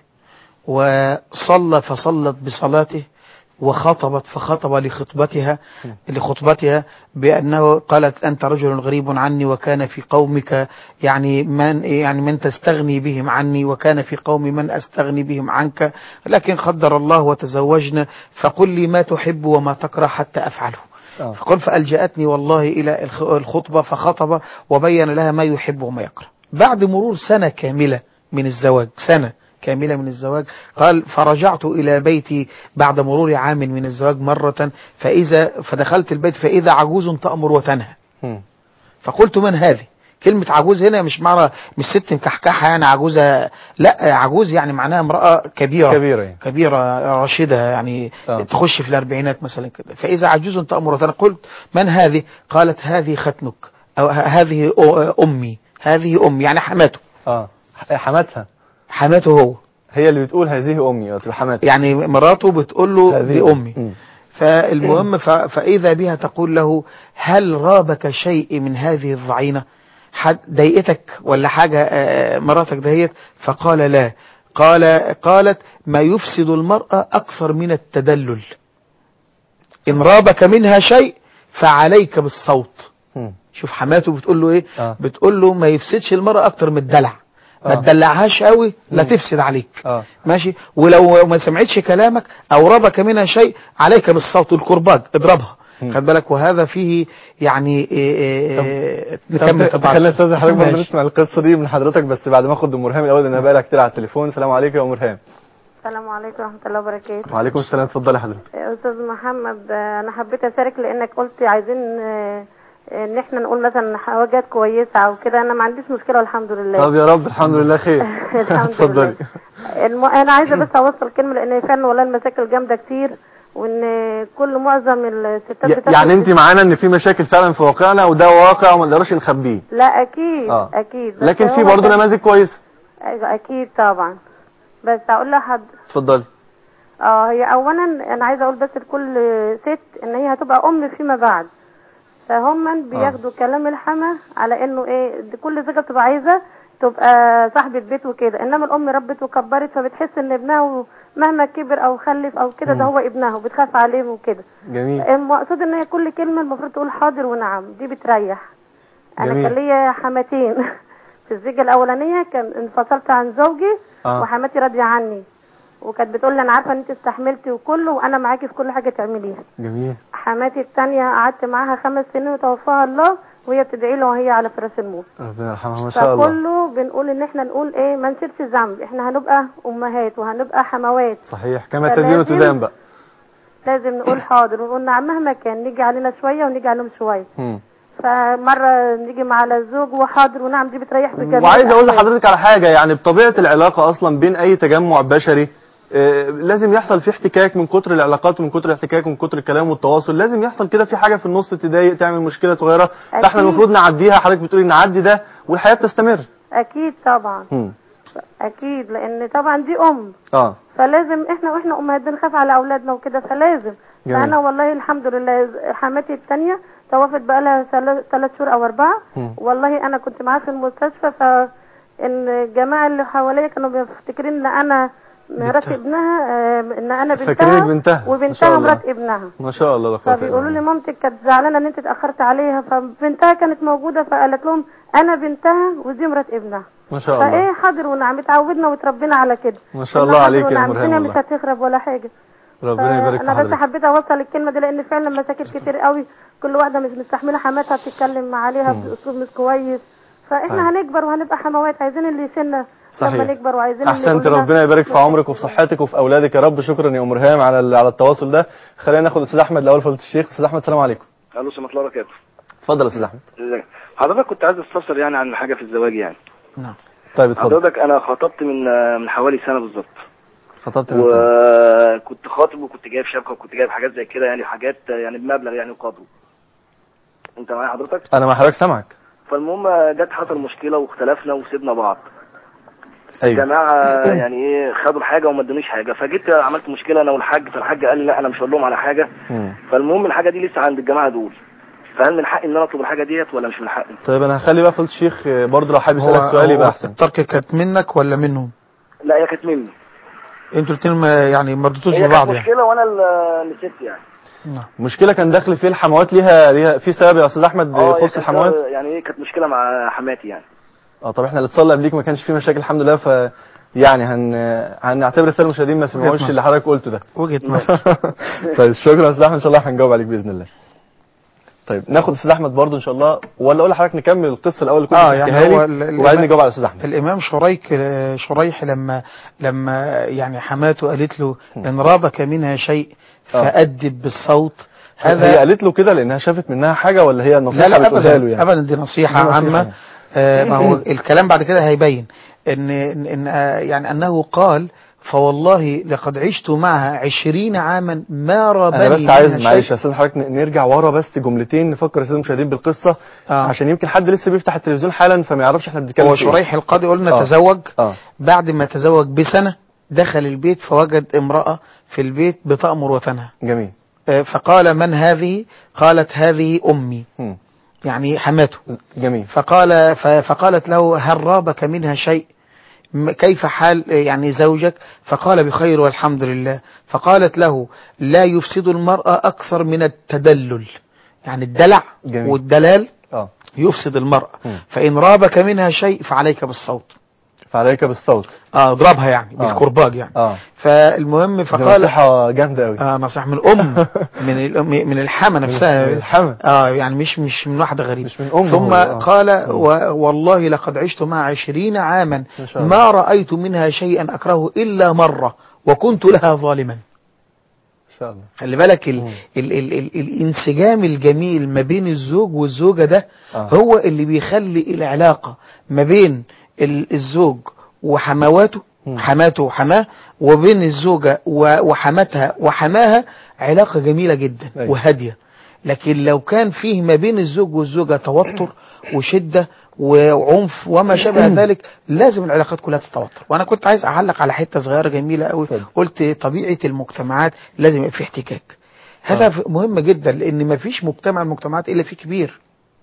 وصلى فصلت بصلاته وخطبت فخطب لخطبتها لخطبتها بأنه قالت أنت رجل غريب عني وكان في قومك يعني من يعني من تستغني بهم عني وكان في قومي من أستغني بهم عنك لكن قدر الله وتزوجنا فقل لي ما تحب وما تكره حتى أفعله آه. فقال فألجأتني والله إلى الخ- الخطبة فخطب وبين لها ما يحب وما يكره بعد مرور سنة كاملة من الزواج سنة كاملة من الزواج قال فرجعت إلى بيتي بعد مرور عام من الزواج مرة فإذا فدخلت البيت فإذا عجوز تأمر وتنهى مم. فقلت من هذه كلمة عجوز هنا مش معنى مش ست مكحكحة يعني عجوزة لا عجوز يعني معناها امرأة كبيرة كبيرة يعني. كبيرة راشدة يعني آه. تخش في الأربعينات مثلا كده فإذا عجوز تأمر وتنهى قلت من هذه قالت هذه ختنك أو ه- هذه أ- أمي هذه أمي يعني حماته اه حماتها حماته هو هي اللي بتقول هذه امي تبقى حماتها يعني مراته بتقول له هذه دي أمي مم. فالمهم ف- فإذا بها تقول له هل رابك شيء من هذه الضعينة حد ضايقتك ولا حاجة آه، مراتك دهيت فقال لا قال قالت ما يفسد المرأة أكثر من التدلل إن رابك منها شيء فعليك بالصوت مم. شوف حماته بتقول له ايه آه. بتقول له ما يفسدش المرأة أكتر من الدلع ما آه. تدلعهاش قوي لا مم. تفسد عليك اه ماشي ولو ما سمعتش كلامك او ربك منها شيء عليك بالصوت الكرباج اضربها مم. خد بالك وهذا فيه يعني إيه إيه إيه نكمل طب طبعا خلينا استاذن حضرتك برضه ماشي. نسمع القصه دي من حضرتك بس بعد ما اخد ام مرهام الاول لان انا بقالها كتير على التليفون السلام عليكم يا ام مرهام السلام عليكم ورحمة الله وبركاته وعليكم السلام اتفضلي حضرتك أستاذ محمد آه، أنا حبيت أشارك لأنك قلت عايزين آه، إن إحنا نقول مثلا حاجات كويسة أو كده أنا ما عنديش مشكلة والحمد لله طب يا رب الحمد لله خير الحمد اتفضلي لله الم... انا عايزه بس اوصل كلمه لان فعلا والله المشاكل جامده كتير وان كل معظم الستات ي- بتاخد يعني انت معانا ان في مشاكل فعلا في واقعنا وده واقع وما نقدرش نخبيه لا اكيد آه. اكيد بس لكن في هو برضه كان- نماذج كويسه أيوة، اكيد طبعا بس اقول لحد اتفضلي اه هي اولا انا عايزه اقول بس لكل ست ان هي هتبقى ام فيما بعد فهم بياخدوا كلام الحما على انه ايه دي كل زوجه بتبقى عايزه تبقى صاحبة بيت وكده انما الام ربت وكبرت فبتحس ان ابنها مهما كبر او خلف او كده ده مم. هو ابنها وبتخاف عليه وكده جميل المقصود ان هي كل كلمه المفروض تقول حاضر ونعم دي بتريح انا جميل. كان ليا حماتين في الزيجه الاولانيه كان انفصلت عن زوجي اه وحماتي راضيه عني وكانت بتقول لي انا عارفه ان انت استحملتي وكله وانا معاكي في كل حاجه تعمليها جميل حماتي التانية قعدت معاها خمس سنين وتوفاها الله وهي بتدعي له وهي على فراش الموت ربنا يرحمها ما شاء الله فكله بنقول ان احنا نقول ايه ما نشيلش ذنب احنا هنبقى امهات وهنبقى حموات صحيح كما تدين فلازم- تدان بقى لازم نقول حاضر ونقول نعم مهما كان نيجي علينا شويه ونيجي عليهم شويه مم. فمره نيجي مع على الزوج وحاضر ونعم دي بتريح في جميع وعايز اقول الأحوال. لحضرتك على حاجه يعني بطبيعه العلاقه اصلا بين اي تجمع بشري آه، لازم يحصل في احتكاك من كتر العلاقات ومن كتر الاحتكاك ومن كتر الكلام والتواصل لازم يحصل كده في حاجه في النص تضايق تعمل مشكله صغيره فاحنا أكيد. المفروض نعديها حضرتك بتقولي نعدي ده والحياه بتستمر اكيد طبعا مم. اكيد لان طبعا دي ام اه فلازم احنا واحنا امهات بنخاف على اولادنا وكده فلازم جميل. فانا والله الحمد لله حماتي الثانيه توفت بقى لها ثلاث شهور او اربعه مم. والله انا كنت معاها في المستشفى ف ان الجماعه اللي حواليا كانوا بيفتكرين ان انا مرات ابنها آه، ان انا بنتها فاكرينك بنتها. ما شاء وبنتها الله. مرات ابنها ما شاء الله لا قوه إلا فبيقولوا لي بالله. مامتك كانت زعلانه ان انت اتاخرت عليها فبنتها كانت موجوده فقالت لهم انا بنتها ودي مرات ابنها ما شاء الله فايه حاضر ونعم اتعودنا وتربينا على كده ما شاء إن الله حاضر عليك يا ونعم، مريم الدنيا مش والله هتخرب ولا حاجه ربنا يبارك في انا بس حضرتك حبيت اوصل الكلمه دي لان فعلا مشاكل كتير قوي كل واحده مش مستحمله حماتها بتتكلم مع عليها مم. باسلوب مش كويس فاحنا أيوة. هنكبر وهنبقى حموات عايزين اللي يسنا لما صحيح. نكبر وعايزين اللي احسنت يقول لنا ربنا يبارك في عمرك وفي صحتك وفي اولادك يا رب شكرا يا ام ريهام على ال- على التواصل ده خلينا ناخد استاذ احمد الاول فضيله الشيخ استاذ احمد السلام عليكم الو ورحمه الله وبركاته اتفضل يا استاذ احمد ازيك حضرتك كنت عايز استفسر يعني عن حاجه في الزواج يعني نعم طيب اتفضل حضرتك انا خطبت من من حوالي سنه بالظبط خطبت من سنة. وكنت خاطب وكنت جايب شبكه وكنت جايب حاجات زي كده يعني حاجات يعني بمبلغ يعني وقدره انت معايا حضرتك انا مع حضرتك سامعك فالمهم جت حصل مشكله واختلفنا وسيبنا بعض ايوه الجماعه يعني ايه خدوا الحاجه وما ادونيش حاجه فجيت عملت مشكله انا والحاج فالحاج قال لي لا انا مش هقول لهم على حاجه مم. فالمهم الحاجه دي لسه عند الجماعه دول فهل من حقي ان انا اطلب الحاجه ديت ولا مش من حقي؟ طيب انا هخلي بقى فضيله الشيخ آه، برضه لو حابب هو يسالك سؤال يبقى هو احسن الترك كانت منك ولا منهم لا هي كانت مني انتوا الاثنين ما- يعني ما رضيتوش هي ببعض كانت يعني مشكله وانا اللي سبت يعني نعم مشكله كان داخل فيه الحموات ليها ليها في سبب يا استاذ احمد اه هي يخص كانت- الحموات يعني ايه كانت مشكله مع حماتي يعني اه طب احنا اللي اتصل قبليك ما كانش فيه مشاكل الحمد لله ف يعني هن هنعتبر الساده المشاهدين ما سمعوش نصر. اللي حضرتك قلته ده وجهة نظر طيب شكرا يا استاذ احمد ان شاء الله هنجاوب عليك باذن الله طيب ناخد استاذ احمد برضه ان شاء الله ولا اقول لحضرتك نكمل القصه الاول اللي كنت اه يعني بتحكيها هو لي ال- وبعدين الإمام- نجاوب على الاستاذ احمد الامام شريك شريح لما لما يعني حماته قالت له ان رابك منها شيء آه. فأدب بالصوت هي هذا قالت له كده لانها شافت منها حاجه ولا هي لا النصيحه لا بتقولها ابدا له يعني ابدا دي نصيحه دي نصيحة عامه يعني. آه ما هو الكلام بعد كده هيبين ان ان إن، آه، يعني انه قال فوالله لقد عشت معها عشرين عاما ما رابني انا بس عايز منها معلش شيء. يا استاذ حضرتك ن- نرجع ورا بس جملتين نفكر الساده المشاهدين بالقصه آه. عشان يمكن حد لسه بيفتح التلفزيون حالا فما يعرفش احنا بنتكلم هو في إيه. شريح القاضي قلنا آه. تزوج اه بعد ما تزوج بسنة دخل البيت فوجد امرأة في البيت بتأمر وتنهى جميل آه، فقال من هذه قالت هذه أمي مم. يعني حماته جميل فقال ف- فقالت له هل رابك منها شيء م- كيف حال آه، يعني زوجك فقال بخير والحمد لله فقالت له لا يفسد المرأة أكثر من التدلل يعني الدلع جميل. والدلال اه يفسد المرأة مم. فإن رابك منها شيء فعليك بالصوت فعليك بالصوت اه اضربها يعني آه. بالكرباج يعني اه فالمهم دي فقال نصيحة جامدة قوي اه نصيحة من الام من الام من الحما نفسها من الحما. اه يعني مش مش من واحدة غريبة مش من أمه ثم هو، آه. قال و والله لقد عشت مع عشرين عاما ما شاء الله. ما رأيت منها شيئا أكرهه إلا مرة وكنت لها ظالما ان شاء الله خلي بالك ال مم. ال ال ال الانسجام الجميل ما بين الزوج والزوجة ده آه. هو اللي بيخلي العلاقة ما بين ال- الزوج وحمواته مم. حماته وحماه وبين الزوجة و- وحماتها وحماها علاقة جميلة جدا أيوة. وهادية لكن لو كان فيه ما بين الزوج والزوجة توتر وشدة وعنف وما شابه ذلك لازم العلاقات كلها تتوتر وانا كنت عايز اعلق على حته صغيره جميله قوي اتفضل. قلت طبيعه المجتمعات لازم يبقى في احتكاك هذا ف- مهم جدا لان ما فيش مجتمع من المجتمعات الا فيه كبير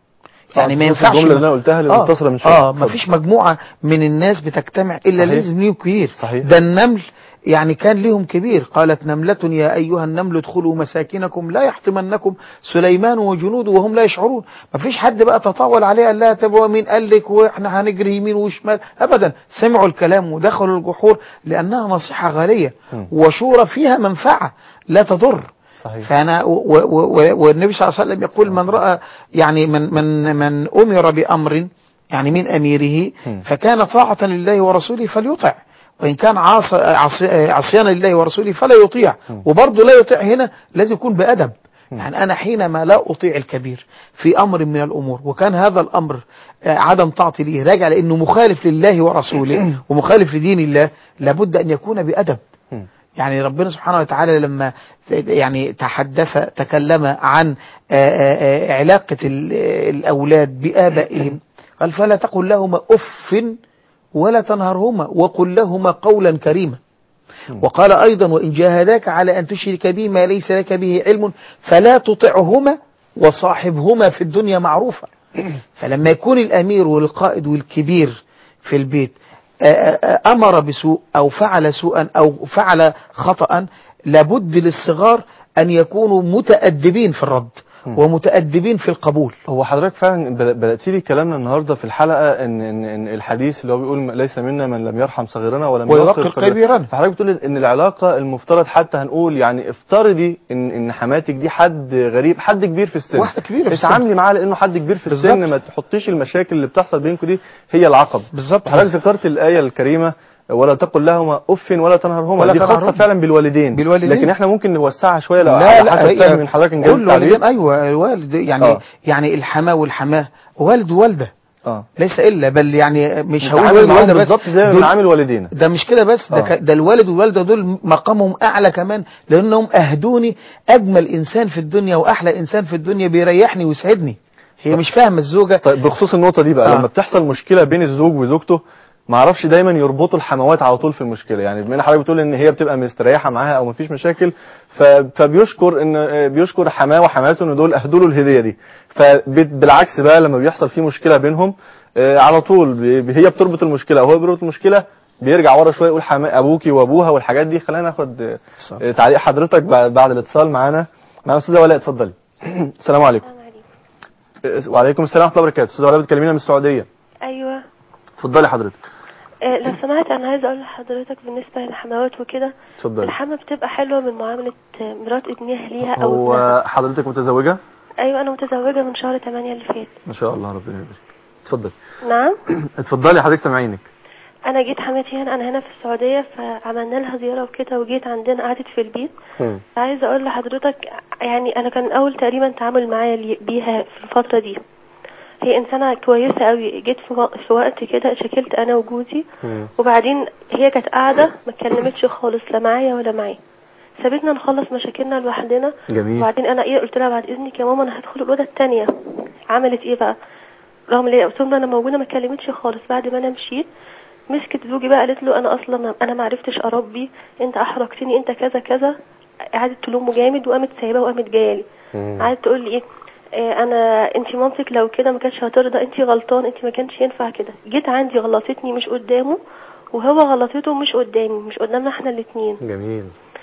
يعني ما آه، ينفعش الجملة اللي انا قلتها اللي اه, منتصرة من شوية آه اتفضل. ما فيش مجموعه من الناس بتجتمع الا صحيح. لازم ليهم كبير صحيح. ده النمل يعني كان لهم كبير قالت نملة يا أيها النمل ادخلوا مساكنكم لا يحطمنكم سليمان وجنوده وهم لا يشعرون ما فيش حد بقى تطاول عليه قال لها طب مين قال لك واحنا هنجري يمين وشمال أبدا سمعوا الكلام ودخلوا الجحور لأنها نصيحة غالية م. وشورى فيها منفعة لا تضر صحيح فانا و- و- و- والنبي صلى الله عليه وسلم يقول من راى يعني من من من امر بامر يعني من اميره م. فكان طاعه لله ورسوله فليطع وان كان عاص عصي- عصيانا لله ورسوله فلا يطيع وبرضه لا يطيع هنا لازم يكون بادب يعني انا حينما لا اطيع الكبير في امر من الامور وكان هذا الامر آه، عدم طاعتي ليه راجع لانه مخالف لله ورسوله ومخالف لدين الله لابد ان يكون بادب م. يعني ربنا سبحانه وتعالى لما يعني تحدث تكلم عن آه، آه، آه، علاقة ال- الأولاد بآبائهم قال فلا تقل لهما أف ولا تنهرهما وقل لهما قولا كريما وقال أيضا وإن جاهداك على أن تشرك بي ما ليس لك به علم فلا تطعهما وصاحبهما في الدنيا معروفا فلما يكون الأمير والقائد والكبير في البيت آه، آه، أمر بسوء أو فعل سوءا أو فعل خطأ لابد للصغار أن يكونوا متأدبين في الرد ومتأدبين في القبول هو حضرتك فعلا بد- بدأت لي كلامنا النهارده في الحلقة إن, إن, إن الحديث اللي هو بيقول ليس منا من لم يرحم صغيرنا ولم ويوقر يوقر كبيرنا كبيرنا. فحضرتك بتقول إن العلاقة المفترض حتى هنقول يعني افترضي إن إن حماتك دي حد غريب حد كبير في السن واحدة كبيرة في السن. اتعاملي معاه لأنه حد كبير في السن بالظبط. ما تحطيش المشاكل اللي بتحصل بينكم دي هي العقبة بالظبط حضرتك ذكرت الآية الكريمة ولا تقل لهما اف ولا تنهرهما ولا دي خاصه تنهرهما. فعلا بالوالدين بالوالدين. لكن احنا ممكن نوسعها شويه لو لا على لا حسب هي فهم من حضرتك إن جاوبت كل والدين عليه. أيوة الوالد يعني آه. يعني الحماة والحماه والد ووالده اه ليس إلا بل يعني مش هقول نتعامل والد معاهم ووالده بس بالظبط زي ما دول- بنعامل والدينا ده مش كده بس ده, آه. ك- ده الوالد والوالده دول مقامهم اعلى كمان لانهم اهدوني اجمل انسان في الدنيا واحلى انسان في الدنيا بيريحني ويسعدني هي مش فاهمه الزوجه طيب بخصوص النقطه دي بقى آه. لما بتحصل مشكله بين الزوج وزوجته ما اعرفش دايما يربطوا الحموات على طول في المشكله يعني بما ان حضرتك بتقول ان هي بتبقى مستريحه معاها او ما فيش مشاكل ف- فبيشكر ان آه، بيشكر حماه وحماته ان دول اهدوا له الهديه دي فبالعكس بقى لما بيحصل في مشكله بينهم آه، على طول بي- هي بتربط المشكله وهو بيربط المشكله بيرجع ورا شويه يقول حما ابوكي وابوها والحاجات دي خلينا ناخد آه، صح. آه، تعليق حضرتك بعد بعد الاتصال معانا معانا استاذه ولاء اتفضلي السلام عليكم آه، وعليكم السلام ورحمه الله وبركاته استاذه ولاء بتكلمينا من السعوديه ايوه اتفضلي حضرتك آه، لو سمحت انا عايزه اقول لحضرتك بالنسبه للحموات وكده اتفضلي الحما بتبقى حلوه من معامله آه، مرات ابنها ليها او هو ابنها حضرتك متزوجه ايوه انا متزوجه من شهر 8 اللي فات ما شاء الله ربنا يبارك اتفضل نعم اتفضلي حضرتك سامعينك انا جيت حماتي هنا انا هنا في السعوديه فعملنا لها زياره وكده وجيت عندنا قعدت في البيت عايزه اقول لحضرتك يعني انا كان اول تقريبا تعامل معايا لي- بيها في الفتره دي هي انسانه كويسه قوي جيت في وق- في وقت كده شكلت انا وجوزي وبعدين هي كانت قاعده ما اتكلمتش خالص لا معايا ولا معاه سابتنا نخلص مشاكلنا لوحدنا جميل وبعدين انا ايه قلت لها بعد اذنك يا ماما انا هدخل الاوضه التانية عملت ايه بقى رغم ان هي قلت لهم انا موجوده ما اتكلمتش خالص بعد ما انا مشيت مسكت زوجي بقى قالت له انا اصلا ما- انا ما عرفتش اربي انت احرجتني انت كذا كذا قعدت تلومه جامد وقامت سايباه وقامت جايه لي قعدت تقول لي ايه آه، انا انت مامتك لو كده ما كانتش هترضى انت غلطان انت ما كانش ينفع كده جيت عندي غلطتني مش قدامه وهو غلطته مش قدامي مش قدامنا احنا الاثنين جميل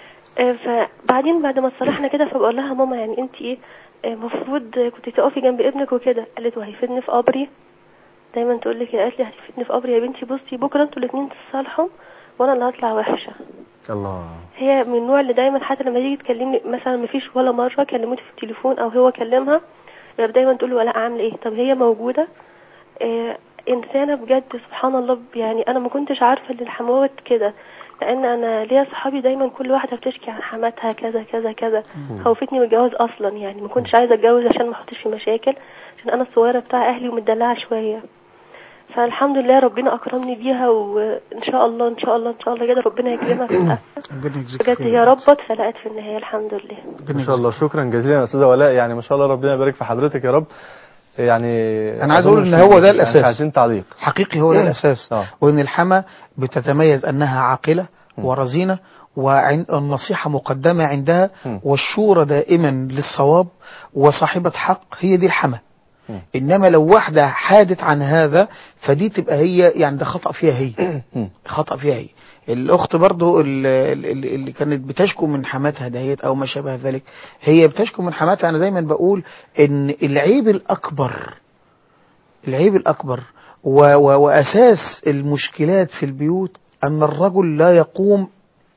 فبعدين بعد ما اتصالحنا كده فبقول لها ماما يعني انت ايه المفروض كنت تقفي جنب ابنك وكده قالت وهيفيدني في قبري دايما تقول لك قالت لي هتفتني في قبري يا بنتي بصي بكره انتوا الاثنين تصالحوا وانا اللي هطلع وحشه الله هي من النوع اللي دايما حتى لما تيجي تكلمني مثلا مفيش ولا مره كلمتي في التليفون او هو كلمها هي دايما تقول له ولا اعمل ايه طب هي موجوده آه انسانه بجد سبحان الله يعني انا ما كنتش عارفه ان الحموات كده لان انا ليا صحابي دايما كل واحده بتشكي عن حماتها كذا كذا كذا خوفتني من الجواز اصلا يعني ما كنتش عايزه اتجوز عشان ما احطش في مشاكل عشان انا الصغيره بتاع اهلي ومدلعه شويه فالحمد لله ربنا اكرمني بيها وان شاء الله ان شاء الله ان شاء الله كده ربنا يكرمها في الآخرة. ربنا يجزيك بجد خير. هي ربت فلقت في النهايه الحمد لله ربنا ما شاء الله شكرا جزيلا يا استاذه ولاء يعني ما شاء الله ربنا يبارك في حضرتك يا رب يعني أنا عايز أقول أظن إن مش- هو ده مش- الأساس. مش عايزين تعليق حقيقي هو ده الأساس آه. وإن الحما بتتميز أنها عاقلة ورزينة والنصيحة مقدمة عندها م. والشورى دائما للصواب وصاحبة حق هي دي الحما م. إنما لو واحدة حادت عن هذا فدي تبقى هي يعني ده خطأ فيها هي م. خطأ فيها هي الأخت برضو اللي, اللي كانت بتشكو من حماتها دهيت أو ما شابه ذلك هي بتشكو من حماتها أنا دايما بقول إن العيب الأكبر العيب الأكبر و و وأساس المشكلات في البيوت أن الرجل لا يقوم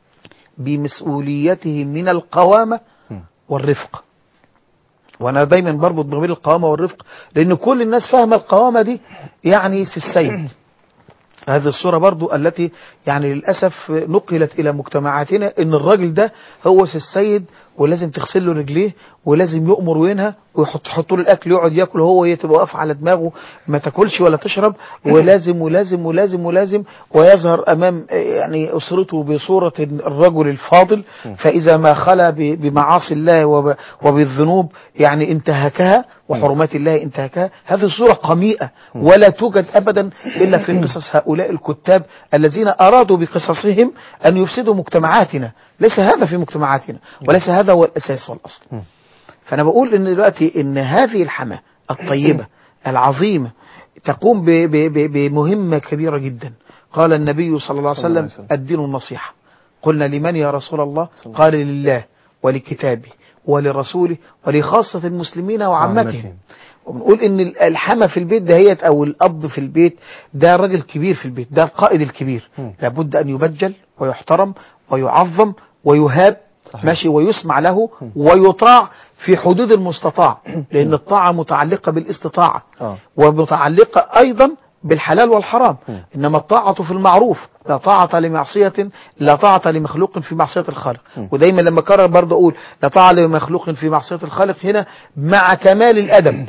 بمسؤوليته من القوامة م. والرفق وانا دايما بربط ما بين القوامه والرفق لان كل الناس فاهمه القوامه دي يعني سي السيد هذه الصورة برضو التي يعني للأسف نقلت إلى مجتمعاتنا إن الراجل ده هو سي السيد ولازم تغسل له رجليه ولازم يؤمر وينهى ويحط يحط له الأكل يقعد ياكل هو وهي تبقى واقفة على دماغه ما تاكلش ولا تشرب ولازم ولازم ولازم ولازم ويظهر أمام آه، يعني أسرته بصورة الرجل الفاضل فإذا ما خلا ب- بمعاصي الله وب- وبالذنوب يعني انتهكها وحرمات الله انتهكها هذه صورة قميئة ولا توجد أبدا إلا في قصص هؤلاء الكتاب الذين أرادوا بقصصهم أن يفسدوا مجتمعاتنا ليس هذا في مجتمعاتنا وليس هذا هو الأساس والأصل فأنا بقول إن دلوقتي إن هذه الحماة الطيبة العظيمة تقوم ب- ب- ب- بمهمة كبيرة جدا قال النبي صلى الله عليه صلى الله وسلم عليه وسلم. الدين النصيحة قلنا لمن يا رسول الله قال لله ولكتابه ولرسوله ولخاصة المسلمين وعامتهم وعامتهم. وبنقول ان الحما في البيت دهيت او الاب في البيت ده راجل كبير في البيت ده القائد الكبير مم. لابد ان يبجل ويحترم ويعظم ويهاب صحيح. ماشي ويسمع له ويطاع في حدود المستطاع لان الطاعه متعلقه بالاستطاعه آه. ومتعلقه ايضا بالحلال والحرام مم. انما الطاعه في المعروف لا طاعه لمعصيه لا طاعه لمخلوق في معصيه الخالق مم. ودايما لما اكرر برضه اقول لا طاعه لمخلوق في معصيه الخالق هنا مع كمال الادب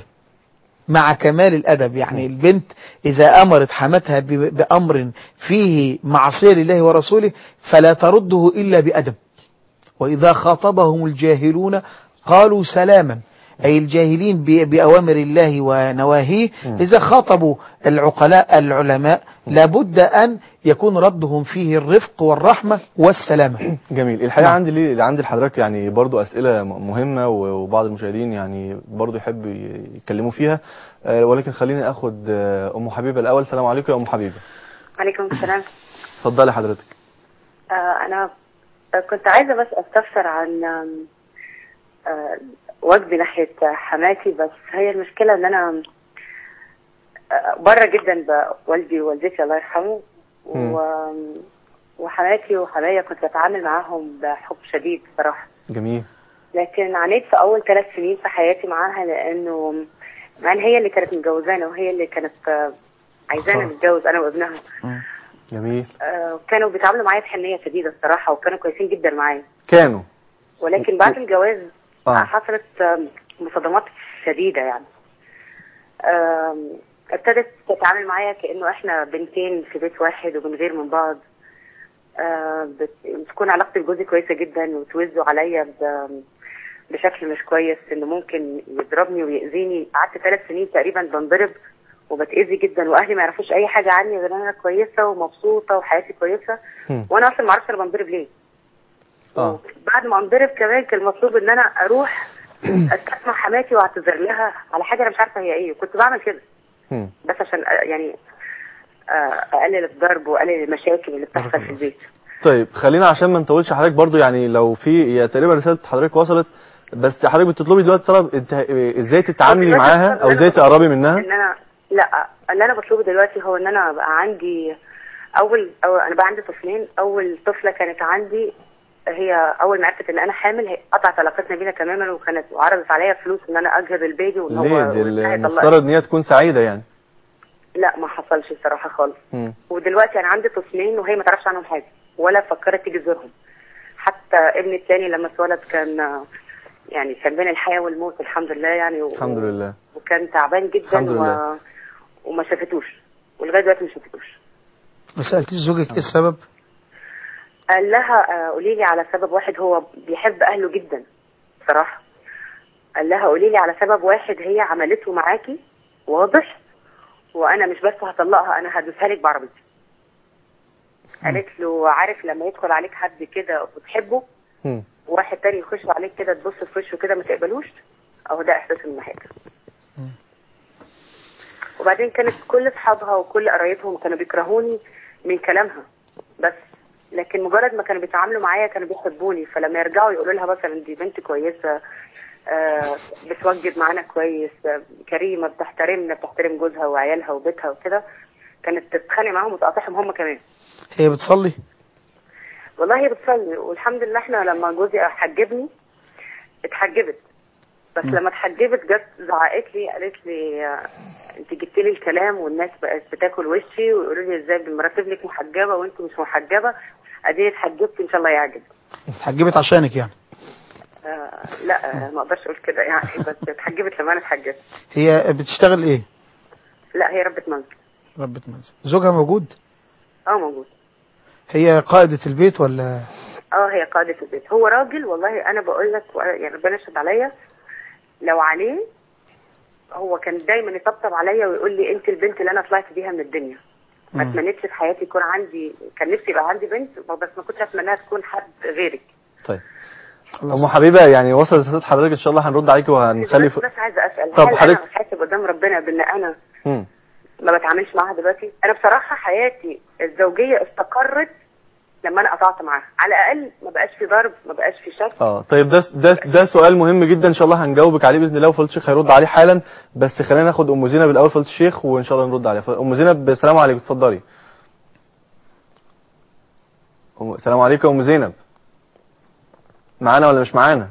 مع كمال الأدب يعني البنت إذا أمرت حماتها ب- بأمر فيه معصية لله ورسوله فلا ترده إلا بأدب وإذا خاطبهم الجاهلون قالوا سلاما أي الجاهلين ب- بأوامر الله ونواهيه إذا خاطبوا العقلاء العلماء لابد أن يكون ردهم فيه الرفق والرحمة والسلامة جميل الحقيقه نعم. عندي ليه عندي لحضرتك يعني برضو اسئله م- مهمه و- وبعض المشاهدين يعني برضو يحب ي- يتكلموا فيها آه، ولكن خليني اخد آه، ام حبيبه الاول السلام عليكم يا ام حبيبه عليكم السلام اتفضلي حضرتك آه أنا كنت عايزة بس أستفسر عن آم، آه واجبي ناحية حماتي بس هي المشكلة إن أنا آه، بره جدا بوالدي ووالدتي الله يرحمه مم. و... وحماتي وحماية كنت بتعامل معاهم بحب شديد صراحة جميل لكن عانيت في أول ثلاث سنين في حياتي معاها لأنه مع إن هي اللي كانت متجوزانا وهي اللي كانت آه، عايزانا آه. نتجوز أنا وابنها جميل آه، كانوا بيتعاملوا معايا بحنية شديدة الصراحة وكانوا كويسين جدا معايا كانوا ولكن بعد الجواز آه. حصلت آم، مصادمات شديدة يعني آم، ابتدت تتعامل معايا كأنه احنا بنتين في بيت واحد وبنغير من بعض آه، بت- بتكون علاقتي بجوزي كويسة جدا وتوزوا عليا ب- بشكل مش كويس انه ممكن يضربني ويأذيني قعدت ثلاث سنين تقريبا بنضرب وبتأذي جدا واهلي ما يعرفوش اي حاجة عني غير ان انا كويسة ومبسوطة وحياتي كويسة هم. وانا اصلا ما اعرفش انا بنضرب ليه اه بعد ما انضرب كمان كان المطلوب ان انا اروح استسمع حماتي واعتذر لها على حاجه انا مش عارفه هي ايه وكنت بعمل كده هم. بس عشان أ- يعني آه، اقلل الضرب واقلل المشاكل اللي بتحصل في البيت طيب خلينا عشان ما نطولش حضرتك برضو يعني لو في هي تقريبا رساله حضرتك وصلت بس حضرتك بتطلبي دلوقتي طلب انت ازاي تتعاملي بس معاها بس او أنا ازاي بطلب تقربي منها ان انا لا اللي انا بطلبه دلوقتي هو ان انا بقى عندي اول أو انا بقى عندي طفلين اول طفله كانت عندي هي اول ما عرفت ان انا حامل هي قطعت علاقتنا بينا تماما وكانت وعرضت عليا فلوس ان انا اجهز البيبي وان هو ليه دي وإنها يطلقني. المفترض ان هي تكون سعيده يعني لا ما حصلش الصراحه خالص مم. ودلوقتي انا عندي طفلين وهي ما تعرفش عنهم حاجه ولا فكرت تيجي تزورهم حتى ابني الثاني لما اتولد كان يعني كان بين الحياه والموت الحمد لله يعني و... الحمد لله وكان تعبان جدا الحمد لله. و... وما شافتوش ولغايه دلوقتي ما شافتوش ما سالتيش زوجك ايه السبب قال لها آه، قولي لي على سبب واحد هو بيحب اهله جدا بصراحه قال لها قولي لي على سبب واحد هي عملته معاكي واضح وانا مش بس هطلقها انا هدوسها لك بعربيتي قالت له عارف لما يدخل عليك حد كده وتحبه مم. وواحد تاني يخش عليك كده تبص في وشه كده ما تقبلوش اهو ده احساس المحاكم وبعدين كانت كل اصحابها وكل قرايبهم كانوا بيكرهوني من كلامها بس لكن مجرد ما كانوا بيتعاملوا معايا كانوا بيحبوني فلما يرجعوا يقولوا لها مثلا دي بنت كويسه آه بتوجب معانا كويس آه كريمه بتحترمنا بتحترم جوزها وعيالها وبيتها وكده كانت تتخانق معاهم وتقاطعهم هم كمان هي بتصلي والله هي بتصلي والحمد لله احنا لما جوزي حجبني اتحجبت بس مم. لما اتحجبت جت زعقت لي قالت لي آه، انت جبت لي الكلام والناس بقت بتاكل وشي ويقولوا لي ازاي بمراتب لك محجبه وانت مش محجبه اديني اتحجبت ان شاء الله يعجب اتحجبت عشانك يعني آه لا آه، ما اقدرش اقول كده يعني بس اتحجبت لما انا اتحجبت هي بتشتغل ايه لا هي ربة منزل ربة منزل زوجها موجود اه موجود هي قائدة البيت ولا اه هي قاعدة البيت هو راجل والله انا بقول لك و- يعني ربنا يشهد عليا لو عليه هو كان دايما يطبطب عليا ويقول لي انت البنت اللي انا طلعت بيها من الدنيا ما مم. اتمنيتش في حياتي يكون عندي كان نفسي يبقى عندي بنت بس ما كنتش اتمناها تكون حد غيرك طيب خلاص ام حبيبه يعني وصلت رساله حضرتك ان شاء الله هنرد عليك وهنخلي بس بس عايزه اسال طب هل حضرتك- انا حاسب قدام ربنا بان انا مم. ما بتعاملش معاها دلوقتي انا بصراحه حياتي الزوجيه استقرت لما انا قطعت معاها على الاقل ما بقاش في ضرب ما بقاش في شك اه طيب ده ده ده سؤال مهم جدا ان شاء الله هنجاوبك عليه باذن الله وفضيله الشيخ هيرد عليه حالا بس خلينا ناخد ام زينب الاول فضيله الشيخ وان شاء الله نرد عليها ام زينب السلام عليكم اتفضلي أم- السلام عليكم يا ام زينب معانا ولا مش معانا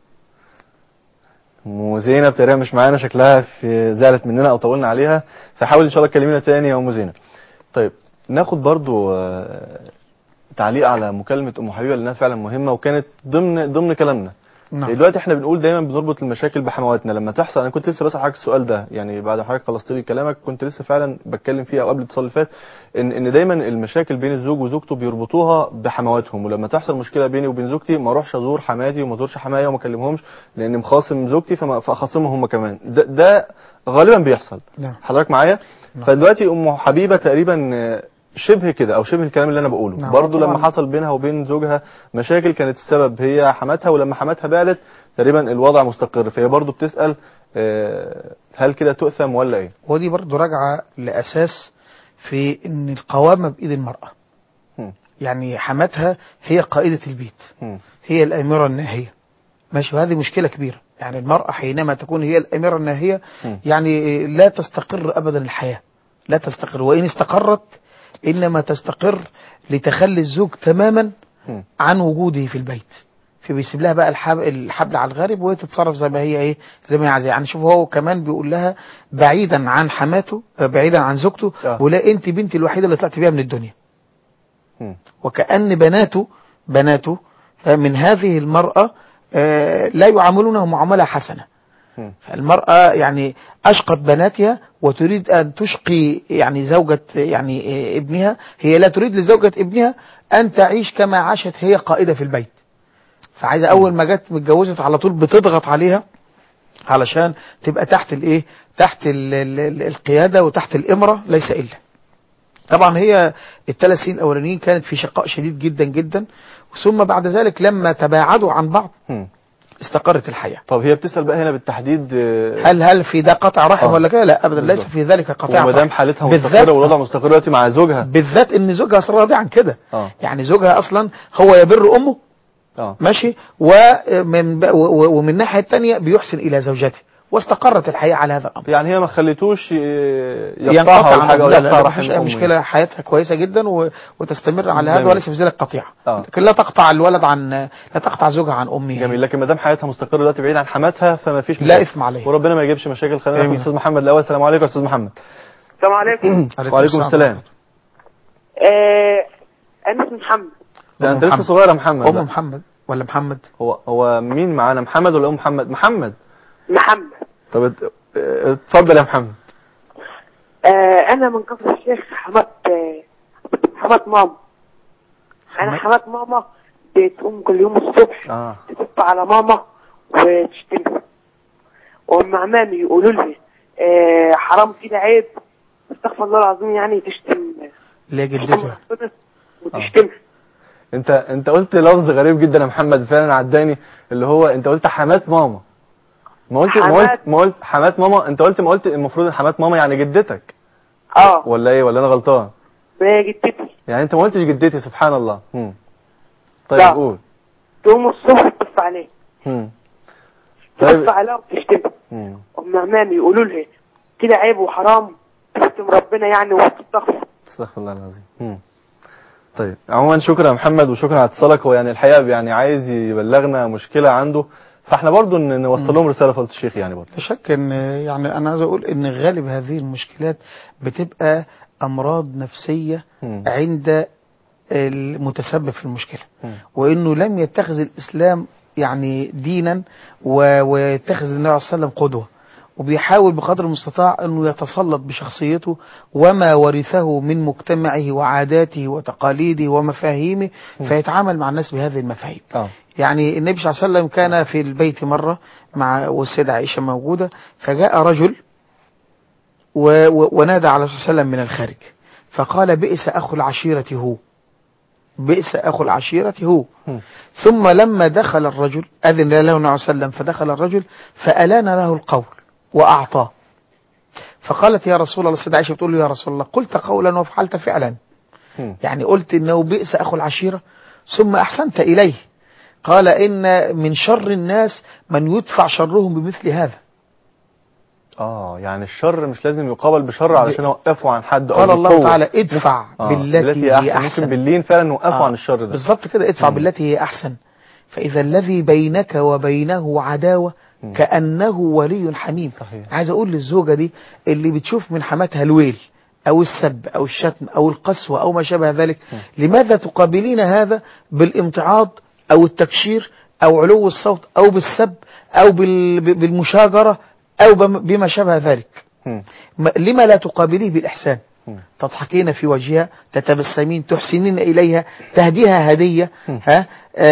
ام زينب تقريبا مش معانا شكلها في زعلت مننا او طولنا عليها فحاول ان شاء الله تكلمينا تاني يا ام زينب طيب ناخد برضو آه، تعليق على مكالمة ام حبيبة لانها فعلا مهمة وكانت ضمن ضمن كلامنا نعم دلوقتي احنا بنقول دايما بنربط المشاكل بحمواتنا لما تحصل انا كنت لسه بسال حضرتك السؤال ده يعني بعد ما حضرتك خلصت لي كلامك كنت لسه فعلا بتكلم فيها او قبل الاتصال اللي فات ان ان دايما المشاكل بين الزوج وزوجته بيربطوها بحمواتهم ولما تحصل مشكله بيني وبين زوجتي ما اروحش ازور حماتي وما ازورش حمايا وما اكلمهمش لان مخاصم زوجتي فما- فاخاصمهم هم كمان ده, ده غالبا بيحصل نعم حضرتك معايا نعم. فدلوقتي ام حبيبه تقريبا آه، شبه كده او شبه الكلام اللي انا بقوله نعم، برضو طبعاً. لما حصل بينها وبين زوجها مشاكل كانت السبب هي حماتها ولما حماتها بعلت تقريبا الوضع مستقر فهي برضو بتسال آه، هل كده تؤثم ولا ايه ودي برضو راجعة لأساس في إن القوامة بإيد المرأة مم. يعني حماتها هي قائدة البيت مم. هي الأميرة الناهية ماشي وهذه مشكلة كبيرة يعني المرأة حينما تكون هي الأميرة الناهية مم. يعني لا تستقر أبدا الحياة لا تستقر وإن استقرت إنما تستقر لتخلي الزوج تماما مم. عن وجوده في البيت فبيسيب لها بقى الحبل, الحبل على الغارب وهي تتصرف زي ما هي ايه زي ما هي عايزه يعني شوف هو كمان بيقول لها بعيدا عن حماته آه، بعيدا عن زوجته آه. ولا انت بنتي الوحيده اللي طلعت بيها من الدنيا مم. وكأن بناته بناته آه، من هذه المرأة آه، لا يعاملونه معاملة حسنة مم. فالمرأة يعني أشقت بناتها وتريد أن تشقي يعني زوجة يعني آه، ابنها هي لا تريد لزوجة ابنها أن تعيش كما عاشت هي قائدة في البيت فعايزة أول ما جت متجوزت على طول بتضغط عليها علشان تبقى تحت الايه تحت ال ال ال القيادة وتحت الإمرة ليس إلا طبعا هي الثلاث سنين الأولانيين كانت في شقاء شديد جدا جدا ثم بعد ذلك لما تباعدوا عن بعض مم. استقرت الحياة طب هي بتسال بقى هنا بالتحديد آه، هل هل في ده قطع رحم آه. ولا كده لا ابدا ليس بالظبط. في ذلك قطع وما دام رحم. حالتها بالذات- مستقره والوضع مستقر دلوقتي مع زوجها بالذات ان زوجها اصلا راضي عن كده اه يعني زوجها اصلا هو يبر امه اه ماشي ومن ب- و- و- ومن الناحيه الثانيه بيحسن الى زوجته واستقرت الحياه على هذا الامر يعني هي ما خليتوش ي- يقطعها ينقطع ولا حاجه عنه. ولا لا لا يقطع لا رحم مفيش اي أمه. مشكله حياتها كويسه جدا و... وتستمر على هذا جميل. وليس في ذلك قطيعه آه. لكن لا تقطع الولد عن لا تقطع زوجها عن امه جميل لكن ما دام حياتها مستقره دلوقتي بعيد عن حماتها فما فيش لا اثم عليه وربنا ما يجيبش مشاكل خلينا ناخد آمين. استاذ محمد الاول السلام عليكم يا استاذ محمد السلام عليكم وعليكم السلام آه انا اسمي محمد ده أم انت لسه محمد. صغير يا محمد ام بقى. محمد ولا محمد هو هو مين معانا محمد ولا ام محمد محمد محمد طب ات- اتفضل يا محمد آه انا من كفر الشيخ حمات آه حمات ماما انا حمات- حمات ماما بتقوم كل يوم الصبح اه تدب على ماما وتشتمها وام عمامي يقولوا لي آه حرام كده عيب استغفر الله العظيم يعني تشتم اللي هي تشتم جدتها ربنا وتشتمها انت انت قلت لفظ غريب جدا يا محمد فعلا عداني اللي هو انت قلت حمات ماما ما قلت ما قلت حمات- ما قلت حمات ماما انت قلت ما قلت المفروض ان حمات ماما يعني جدتك اه ولا ايه ولا انا غلطان ما هي جدتي يعني انت ما قلتش جدتي سبحان الله مم. طيب لا. قول تقوم الصبح تطف عليه مم. طيب تطف عليها وتشتمها مم. ام عمامي يقولوا لي كده عيب وحرام تشتم ربنا يعني وتستغفر استغفر الله العظيم مم. طيب عموما شكرا يا محمد وشكرا على اتصالك هو يعني الحقيقه يعني عايز يبلغنا مشكله عنده فاحنا برضو ن- نوصل لهم رساله فضيله الشيخ يعني برضو لا شك ان يعني انا عايز اقول ان غالب هذه المشكلات بتبقى امراض نفسيه مم. عند المتسبب في المشكله مم. وانه لم يتخذ الاسلام يعني دينا و- ويتخذ النبي عليه الصلاه والسلام قدوه وبيحاول بقدر المستطاع انه يتسلط بشخصيته وما ورثه من مجتمعه وعاداته وتقاليده ومفاهيمه فيتعامل مع الناس بهذه المفاهيم اه يعني النبي صلى الله عليه وسلم كان في البيت مرة مع والسيدة عائشة موجودة فجاء رجل و و ونادى على صلى الله عليه وسلم من الخارج فقال بئس أخو العشيرة هو بئس أخو العشيرة هو مم. ثم لما دخل الرجل أذن له النبي صلى الله عليه وسلم فدخل الرجل فألان له القول وأعطاه فقالت يا رسول الله السيدة عائشة بتقول له يا رسول الله قلت قولا وفعلت فعلا مم. يعني قلت انه بئس اخو العشيرة ثم احسنت اليه قال ان من شر الناس من يدفع شرهم بمثل هذا اه يعني الشر مش لازم يقابل بشر علشان اوقفه عن حد قال او الله بالقوة. تعالى ادفع آه. بالتي هي ممكن احسن باللين فعلا نوقفه آه. عن الشر ده بالظبط كده ادفع مم. بالتي هي احسن فاذا الذي بينك وبينه عداوة مم. كأنه ولي حميم صحيح. عايز اقول للزوجة دي اللي بتشوف من حماتها الويل او السب او الشتم او القسوة او ما شابه ذلك لماذا تقابلين هذا بالامتعاض او التكشير او علو الصوت او بالسب او بال- بالمشاجرة او بم- بما شابه ذلك مم. ما- لما لا تقابليه بالإحسان مم. تضحكين في وجهها تتبسمين تحسنين إليها تهديها هدية مم. ها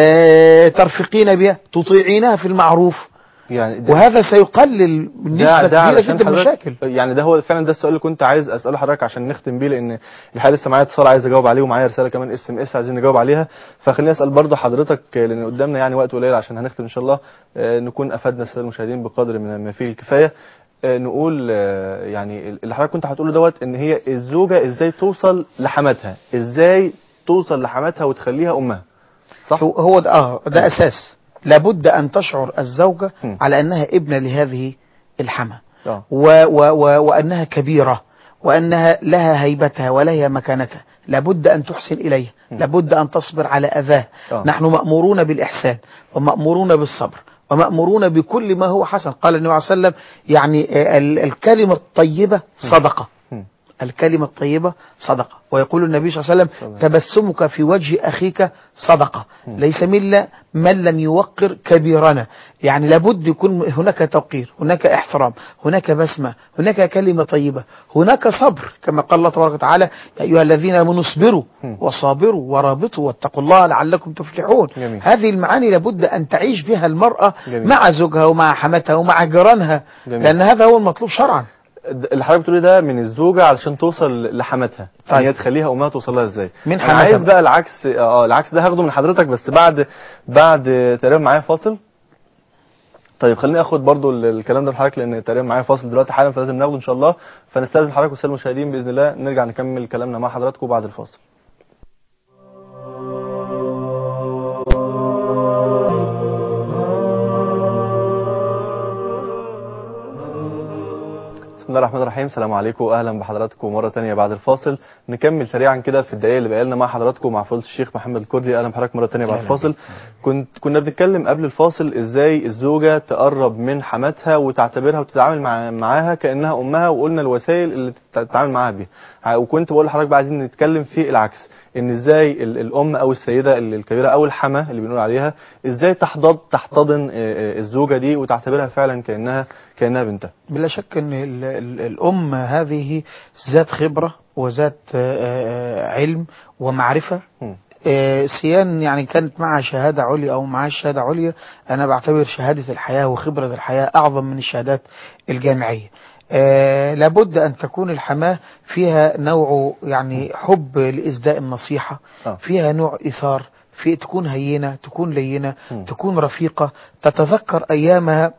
آه ترفقين بها تطيعينها في المعروف يعني ده- وهذا سيقلل نسبة كبيرة علشان جدا من حضرتك- المشاكل يعني ده هو فعلا ده السؤال اللي كنت عايز اساله حضرتك عشان نختم بيه لان الحقيقه لسه معايا اتصال عايز اجاوب عليه ومعايا رساله كمان اس ام اس عايزين نجاوب عليها فخليني اسال برضه حضرتك لان قدامنا يعني وقت قليل عشان هنختم ان شاء الله آه، نكون افدنا الساده المشاهدين بقدر من ما فيه الكفايه آه، نقول آه، يعني اللي حضرتك كنت هتقوله دوت ان هي الزوجه ازاي توصل لحماتها ازاي توصل لحماتها وتخليها امها صح هو- هو ده, آه ده أساس لابد أن تشعر الزوجة م. على أنها ابنة لهذه الحمى اه و و و وأنها كبيرة وأنها لها هيبتها ولها مكانتها لابد أن تحسن إليها لابد أن تصبر على أذاه آه. نحن مأمورون بالإحسان ومأمورون بالصبر ومأمورون بكل ما هو حسن قال النبي عليه وسلم يعني آه، ال- الكلمة الطيبة صدقة م. الكلمة الطيبة صدقة ويقول النبي صلى الله عليه وسلم صدقة. تبسمك في وجه أخيك صدقة ليس منا من لم يوقر كبيرنا يعني لابد يكون هناك توقير هناك احترام هناك بسمة هناك كلمة طيبة هناك صبر كما قال الله تبارك وتعالى يا أيها الذين آمنوا اصبروا مم. وصابروا ورابطوا واتقوا الله لعلكم تفلحون جميل. هذه المعاني لابد أن تعيش بها المرأة جميل. مع زوجها ومع حماتها ومع جيرانها جميل. لأن هذا هو المطلوب شرعا اللي حضرتك بتقولي ده من الزوجه علشان توصل لحماتها طيب. ان هي تخليها امها توصل لها ازاي من انا حماتها عايز بقى. بقى العكس اه العكس ده هاخده من حضرتك بس بعد بعد تقريبا معايا فاصل طيب خليني اخد برضو ال- الكلام ده من حضرتك لان تقريبا معايا فاصل دلوقتي حالا فلازم ناخده ان شاء الله فنستاذن حضرتك والساده المشاهدين باذن الله نرجع نكمل كلامنا مع حضراتكم بعد الفاصل الله الرحمن الرحيم السلام عليكم واهلا بحضراتكم مره تانية بعد الفاصل نكمل سريعا كده في الدقائق اللي بقالنا مع حضراتكم مع فضيله الشيخ محمد الكردي اهلا بحضرتك مره تانية بعد الفاصل كنت كنا بنتكلم قبل الفاصل ازاي الزوجه تقرب من حماتها وتعتبرها وتتعامل مع معاها كانها امها وقلنا الوسائل اللي تتعامل معاها بيها وكنت بقول لحضرتك بقى عايزين نتكلم في العكس ان ازاي ال- الام او السيده ال- الكبيره او الحما اللي بنقول عليها ازاي تحضن تحتضن آه، آه، الزوجه دي وتعتبرها فعلا كانها كانها بنتها بلا شك ان ال- ال- الام هذه ذات خبره وذات آه، آه، علم ومعرفه مم. آه، سيان يعني كانت معها شهاده عليا او معها شهاده عليا انا بعتبر شهاده الحياه وخبره الحياه اعظم من الشهادات الجامعيه آه لابد ان تكون الحماه فيها نوع يعني حب لاسداء النصيحه آه. فيها نوع اثار في تكون هينه تكون لينه مم. تكون رفيقه تتذكر ايامها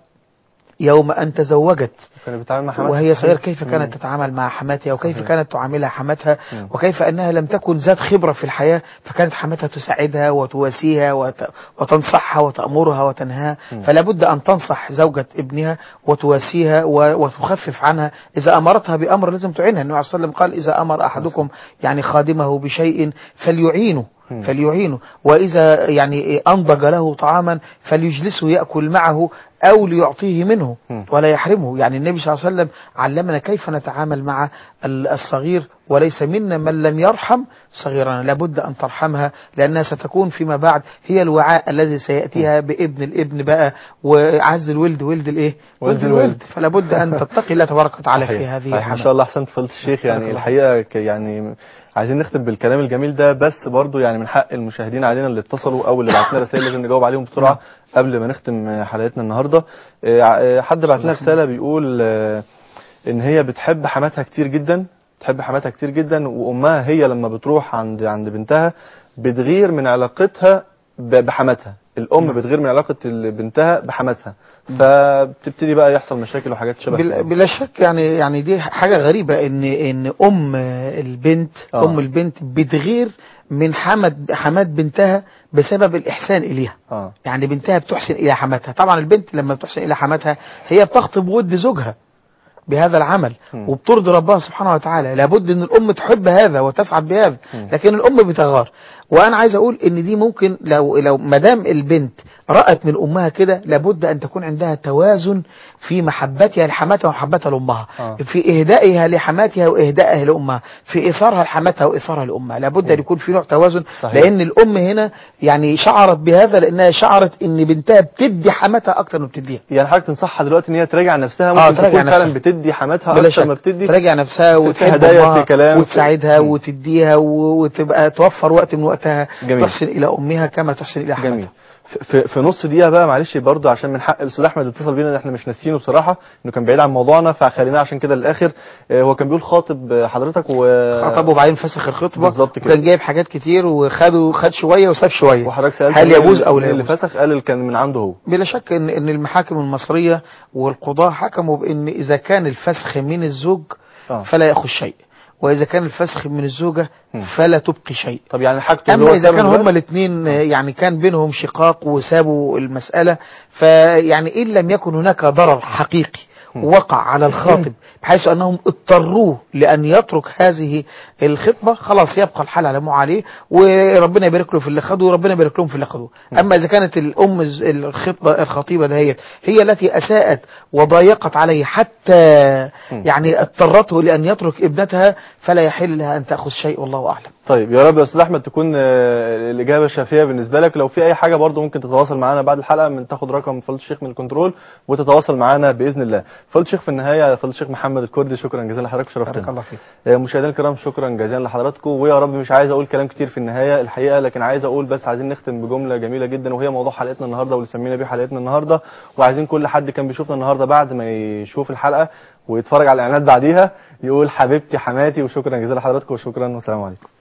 يوم ان تزوجت كانت بتتعامل مع حماتها وهي صغيرة كيف مم. كانت تتعامل مع حماتها وكيف صحيح. كانت تعاملها حماتها مم. وكيف أنها لم تكن ذات خبرة في الحياة فكانت حماتها تساعدها وتواسيها وت... وتنصحها وتأمرها وتنهاها مم. فلا بد أن تنصح زوجة ابنها وتواسيها و... وتخفف عنها إذا أمرتها بأمر لازم تعينها النبي عليه الصلاة والسلام قال إذا أمر أحدكم يعني خادمه بشيء فليعينه مم. فليعينه وإذا يعني أنضج له طعاما فليجلسه يأكل معه أو ليعطيه منه مم. ولا يحرمه يعني النبي صلى الله عليه وسلم علمنا كيف نتعامل مع ال- الصغير وليس منا من لم يرحم صغيرنا لابد أن ترحمها لأنها ستكون فيما بعد هي الوعاء الذي سيأتيها بابن الابن بقى وعز الولد ولد الايه ولد الولد. فلا بد أن تتقي الله تبارك وتعالى في صحيح. هذه صحيح. ما الحماة شاء الله احسنت فضيله الشيخ بارك يعني الله الحقيقه ك- يعني عايزين نختم بالكلام الجميل ده بس برضو يعني من حق المشاهدين علينا اللي اتصلوا او اللي بعت لنا رسائل لازم نجاوب عليهم بسرعه قبل ما نختم حلقتنا النهارده آه، آه، حد بعت لنا رساله بيقول آه، ان هي بتحب حماتها كتير جدا بتحب حماتها كتير جدا وامها هي لما بتروح عند عند بنتها بتغير من علاقتها ب- بحماتها الام نعم. بتغير من علاقه ال- بنتها بحماتها فبتبتدي بقى يحصل مشاكل وحاجات شبه بلا, كده. بلا شك يعني يعني دي حاجة غريبة ان ان ام البنت آه. ام البنت بتغير من حمد حماد بنتها بسبب الاحسان اليها اه يعني بنتها بتحسن الى حماتها طبعا البنت لما بتحسن الى حماتها هي بتخطب ود زوجها بهذا العمل مم. وبترضي ربها سبحانه وتعالى لابد ان الام تحب هذا وتسعد بهذا مم. لكن الام بتغار وانا عايز اقول ان دي ممكن لو لو مدام البنت رأت من امها كده لابد ان تكون عندها توازن في محبتها لحماتها ومحبتها لامها آه. في اهدائها لحماتها واهدائها لامها في اثارها لحماتها واثارها لامها لابد ان يكون في نوع توازن صحيح. لان الام هنا يعني شعرت بهذا لانها شعرت ان بنتها بتدي حماتها اكتر من بتديها يعني حضرتك تنصحها دلوقتي ان هي تراجع نفسها آه، ممكن تراجع تكون فعلا نفسها. بتدي حماتها بلا اكتر ما شك بتدي تراجع نفسها في وتحب هدايا، أمها في كلام، في- وتساعدها مم. وتديها و- وتبقى توفر وقت من وقتها جميل. تحسن الى امها كما تحسن الى حماتها جميل في- في, في نص دقيقه بقى معلش برضه عشان من حق الاستاذ احمد اتصل بينا احنا مش ناسيينه بصراحه انه كان بعيد عن موضوعنا فخليناه عشان كده للاخر آه، هو كان بيقول خاطب آه، حضرتك و خطب وبعدين فسخ الخطبه بالظبط كده. وكان جايب حاجات كتير وخده خد شويه وساب شويه وحضرتك سالت هل مين يجوز اللي- او مين لا اللي يجوز فسخ قال كان من عنده هو بلا شك ان ان المحاكم المصريه والقضاه حكموا بان اذا كان الفسخ من الزوج آه. فلا ياخذ شيء واذا كان الفسخ من الزوجه مم. فلا تبقي شيء طب يعني حاجته اللي اما هو اذا سابه كان دلوقتي؟ هما الاثنين يعني كان بينهم شقاق وسابوا المساله فيعني ان لم يكن هناك ضرر حقيقي وقع على الخاطب بحيث انهم اضطروه لان يترك هذه الخطبه خلاص يبقى الحال على ما عليه وربنا يبارك له في اللي خده وربنا يبارك لهم في اللي خدوه اما اذا كانت الام الز- الخطبه الخطيبه دهيت هي التي اساءت وضايقت عليه حتى يعني اضطرته لان يترك ابنتها فلا يحل لها ان تاخذ شيء والله اعلم طيب يا رب يا استاذ احمد تكون آه، الاجابه شافيه بالنسبه لك لو في اي حاجه برضو ممكن تتواصل معانا بعد الحلقه من تاخد رقم فضيله الشيخ من الكنترول وتتواصل معانا باذن الله فضيله الشيخ في النهايه فضيله الشيخ محمد الكردي شكرا جزيلا لحضرتك بارك شرفتنا الله فيك آه، مشاهدينا الكرام شكرا جزيلا لحضراتكم ويا رب مش عايز اقول كلام كتير في النهايه الحقيقه لكن عايز اقول بس عايزين نختم بجمله جميله جدا وهي موضوع حلقتنا النهارده واللي سمينا بيه حلقتنا النهارده وعايزين كل حد كان بيشوفنا النهارده بعد ما يشوف الحلقه ويتفرج على الاعلانات بعديها يقول حبيبتي حماتي وشكرا جزيلا لحضراتكم وشكرا والسلام عليكم